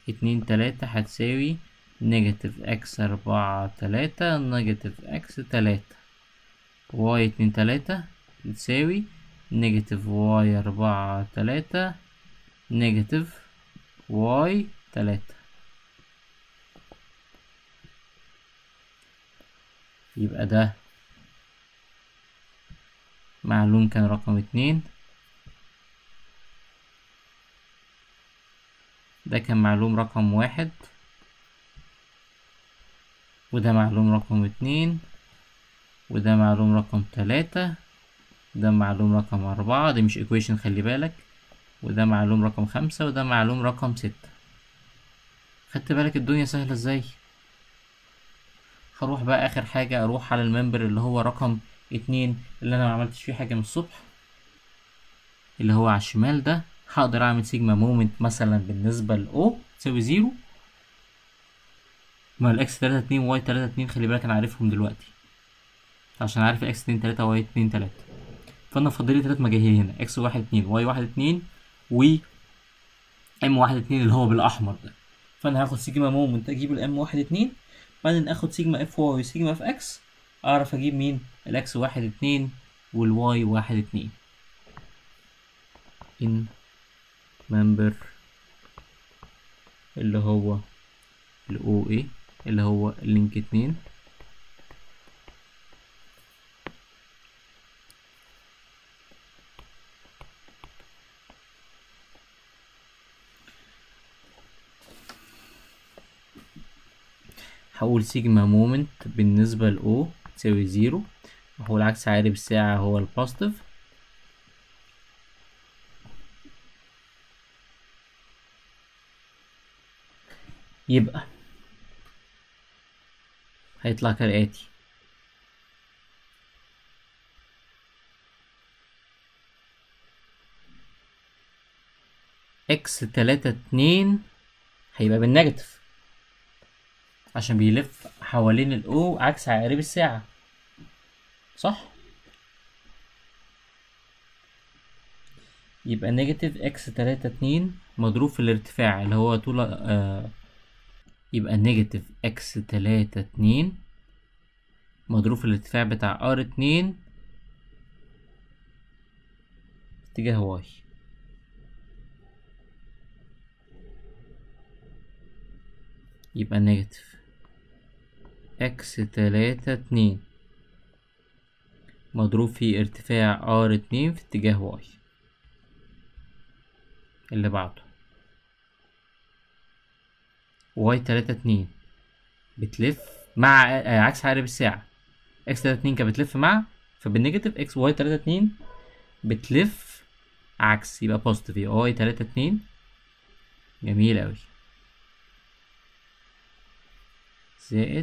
اتنين تلاتة هتساوي نيجاتيف اكس أربعة تلاتة نيجاتيف اكس تلاتة واي اتنين تلاتة بتساوي نيجاتيف واي أربعة تلاتة نيجاتيف واي تلاتة يبقى ده معلوم كان رقم اتنين ده كان معلوم رقم واحد وده معلوم رقم اتنين وده معلوم رقم تلاتة ده معلوم رقم أربعة دي مش equation خلي بالك وده معلوم رقم خمسة وده معلوم رقم ستة خدت بالك الدنيا سهلة ازاي هروح بقى آخر حاجة أروح على الممبر اللي هو رقم اتنين اللي أنا معملتش فيه حاجة من الصبح اللي هو على الشمال ده هقدر أعمل سيجما مومنت مثلا بالنسبة ل O تساوي زيرو ما الإكس تلاتة اتنين واي تلاتة اتنين خلي بالك أنا عارفهم دلوقتي عشان عارف الإكس اتنين تلاتة واي اتنين تلاتة فأنا فاضلي تلات مجاهيل هنا إكس واحد اتنين واي واحد اتنين و ام واحد اتنين اللي هو بالأحمر ده فأنا هاخد سيجما مومنت أجيب الام واحد اتنين بعدين اخد سيجما اف واي وسيجما اف اكس اعرف اجيب مين الاكس واحد اتنين والواي واحد اتنين in member اللي هو ال OA اللي هو لينك اتنين هقول سيجما مومنت بالنسبة ل O تساوي زيرو وهو العكس عقارب الساعة هو البوزيتيف يبقى هيطلع كالآتي اكس تلاتة اتنين هيبقى بالنيجاتيف عشان بيلف حوالين الأو عكس عقارب الساعة صح؟ يبقى نيجاتيف اكس تلاتة اتنين مضروب في الارتفاع اللي هو طول آه يبقى نيجاتيف اكس تلاتة اتنين مضروب في الارتفاع بتاع ار اتنين اتجاه واي يبقى نيجاتيف اكس تلاتة اتنين مضروب في ارتفاع ار اتنين في اتجاه واي اللي بعده واي تلاتة اتنين بتلف مع آه عكس عقارب الساعة اكس تلاتة اتنين كانت بتلف مع فبالنيجاتيف اكس واي تلاتة اتنين بتلف عكس يبقى بوزيتيف يبقى واي تلاتة اتنين جميل اوي زائد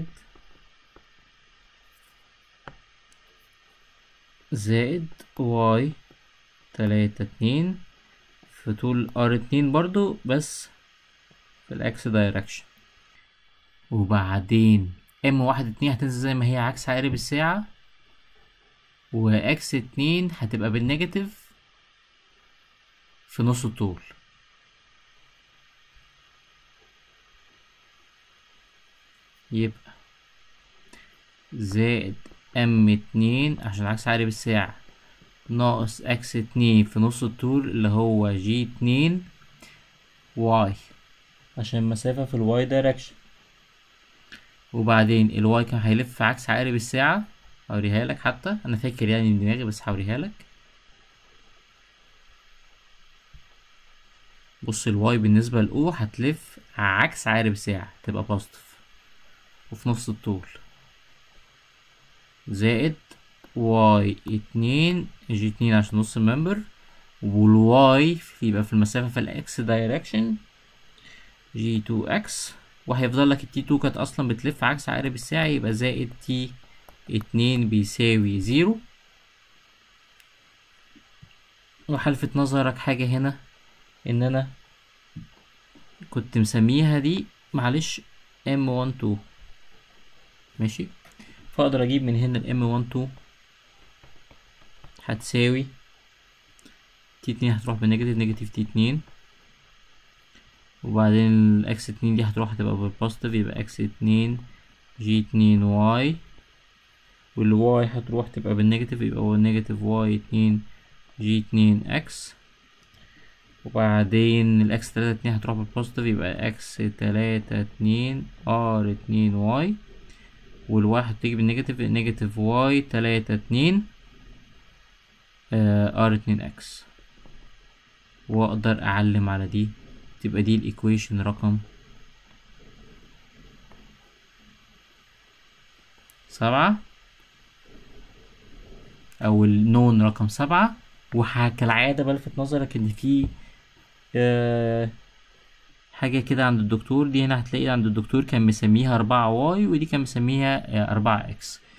زائد واي تلاتة اتنين في طول ار اتنين برضو بس في الاكس دايركشن وبعدين ام واحد اتنين هتنزل زي ما هي عكس عقارب الساعة واكس اتنين هتبقى بالنيجاتيف في نص الطول يبقى زائد ام اتنين عشان عكس عقارب الساعة ناقص اكس اتنين في نص الطول اللي هو جي اتنين واي عشان المسافة في الواي دايركشن وبعدين الواي كان هيلف عكس عقارب الساعة هوريها لك حتى انا فاكر يعني من دماغي بس هوريها لك بص الواي بالنسبة لأو هتلف عكس عقارب الساعة تبقى بوزيتيف وفي نص الطول زائد واي اتنين جي اتنين عشان نص الممبر والواي يبقى في المسافة في الاكس دايركشن جي تو اكس وهيفضل لك التي تو كانت اصلا بتلف عكس عقارب الساعة يبقى زائد تي اتنين بيساوي زيرو وهلفت نظرك حاجة هنا ان انا كنت مسميها دي معلش ام وان تو ماشي فاقدر اجيب من هنا الام وان تو هتساوي تي اتنين هتروح بالنيجاتيف نيجاتيف تي اتنين وبعدين الاكس اتنين دي هتروح تبقى بالبوزيتيف يبقى اكس اتنين جي اتنين واي والواي هتروح تبقى بالنيجاتيف يبقى هو نيجاتيف واي اتنين جي اتنين اكس وبعدين الاكس تلاتة اتنين هتروح بالبوزيتيف يبقى اكس تلاتة اتنين ار اتنين واي والواحد تيجي بالنيجاتيف نيجاتيف واي تلاتة اتنين ار اتنين اكس واقدر اعلم على دي تبقى دي الايكويشن رقم سبعة او النون رقم سبعة وكالعادة بلفت نظرك ان في آه حاجة كده عند الدكتور دي هنا هتلاقي عند الدكتور كان مسميها أربعة واي ودي كان مسميها آه أربعة اكس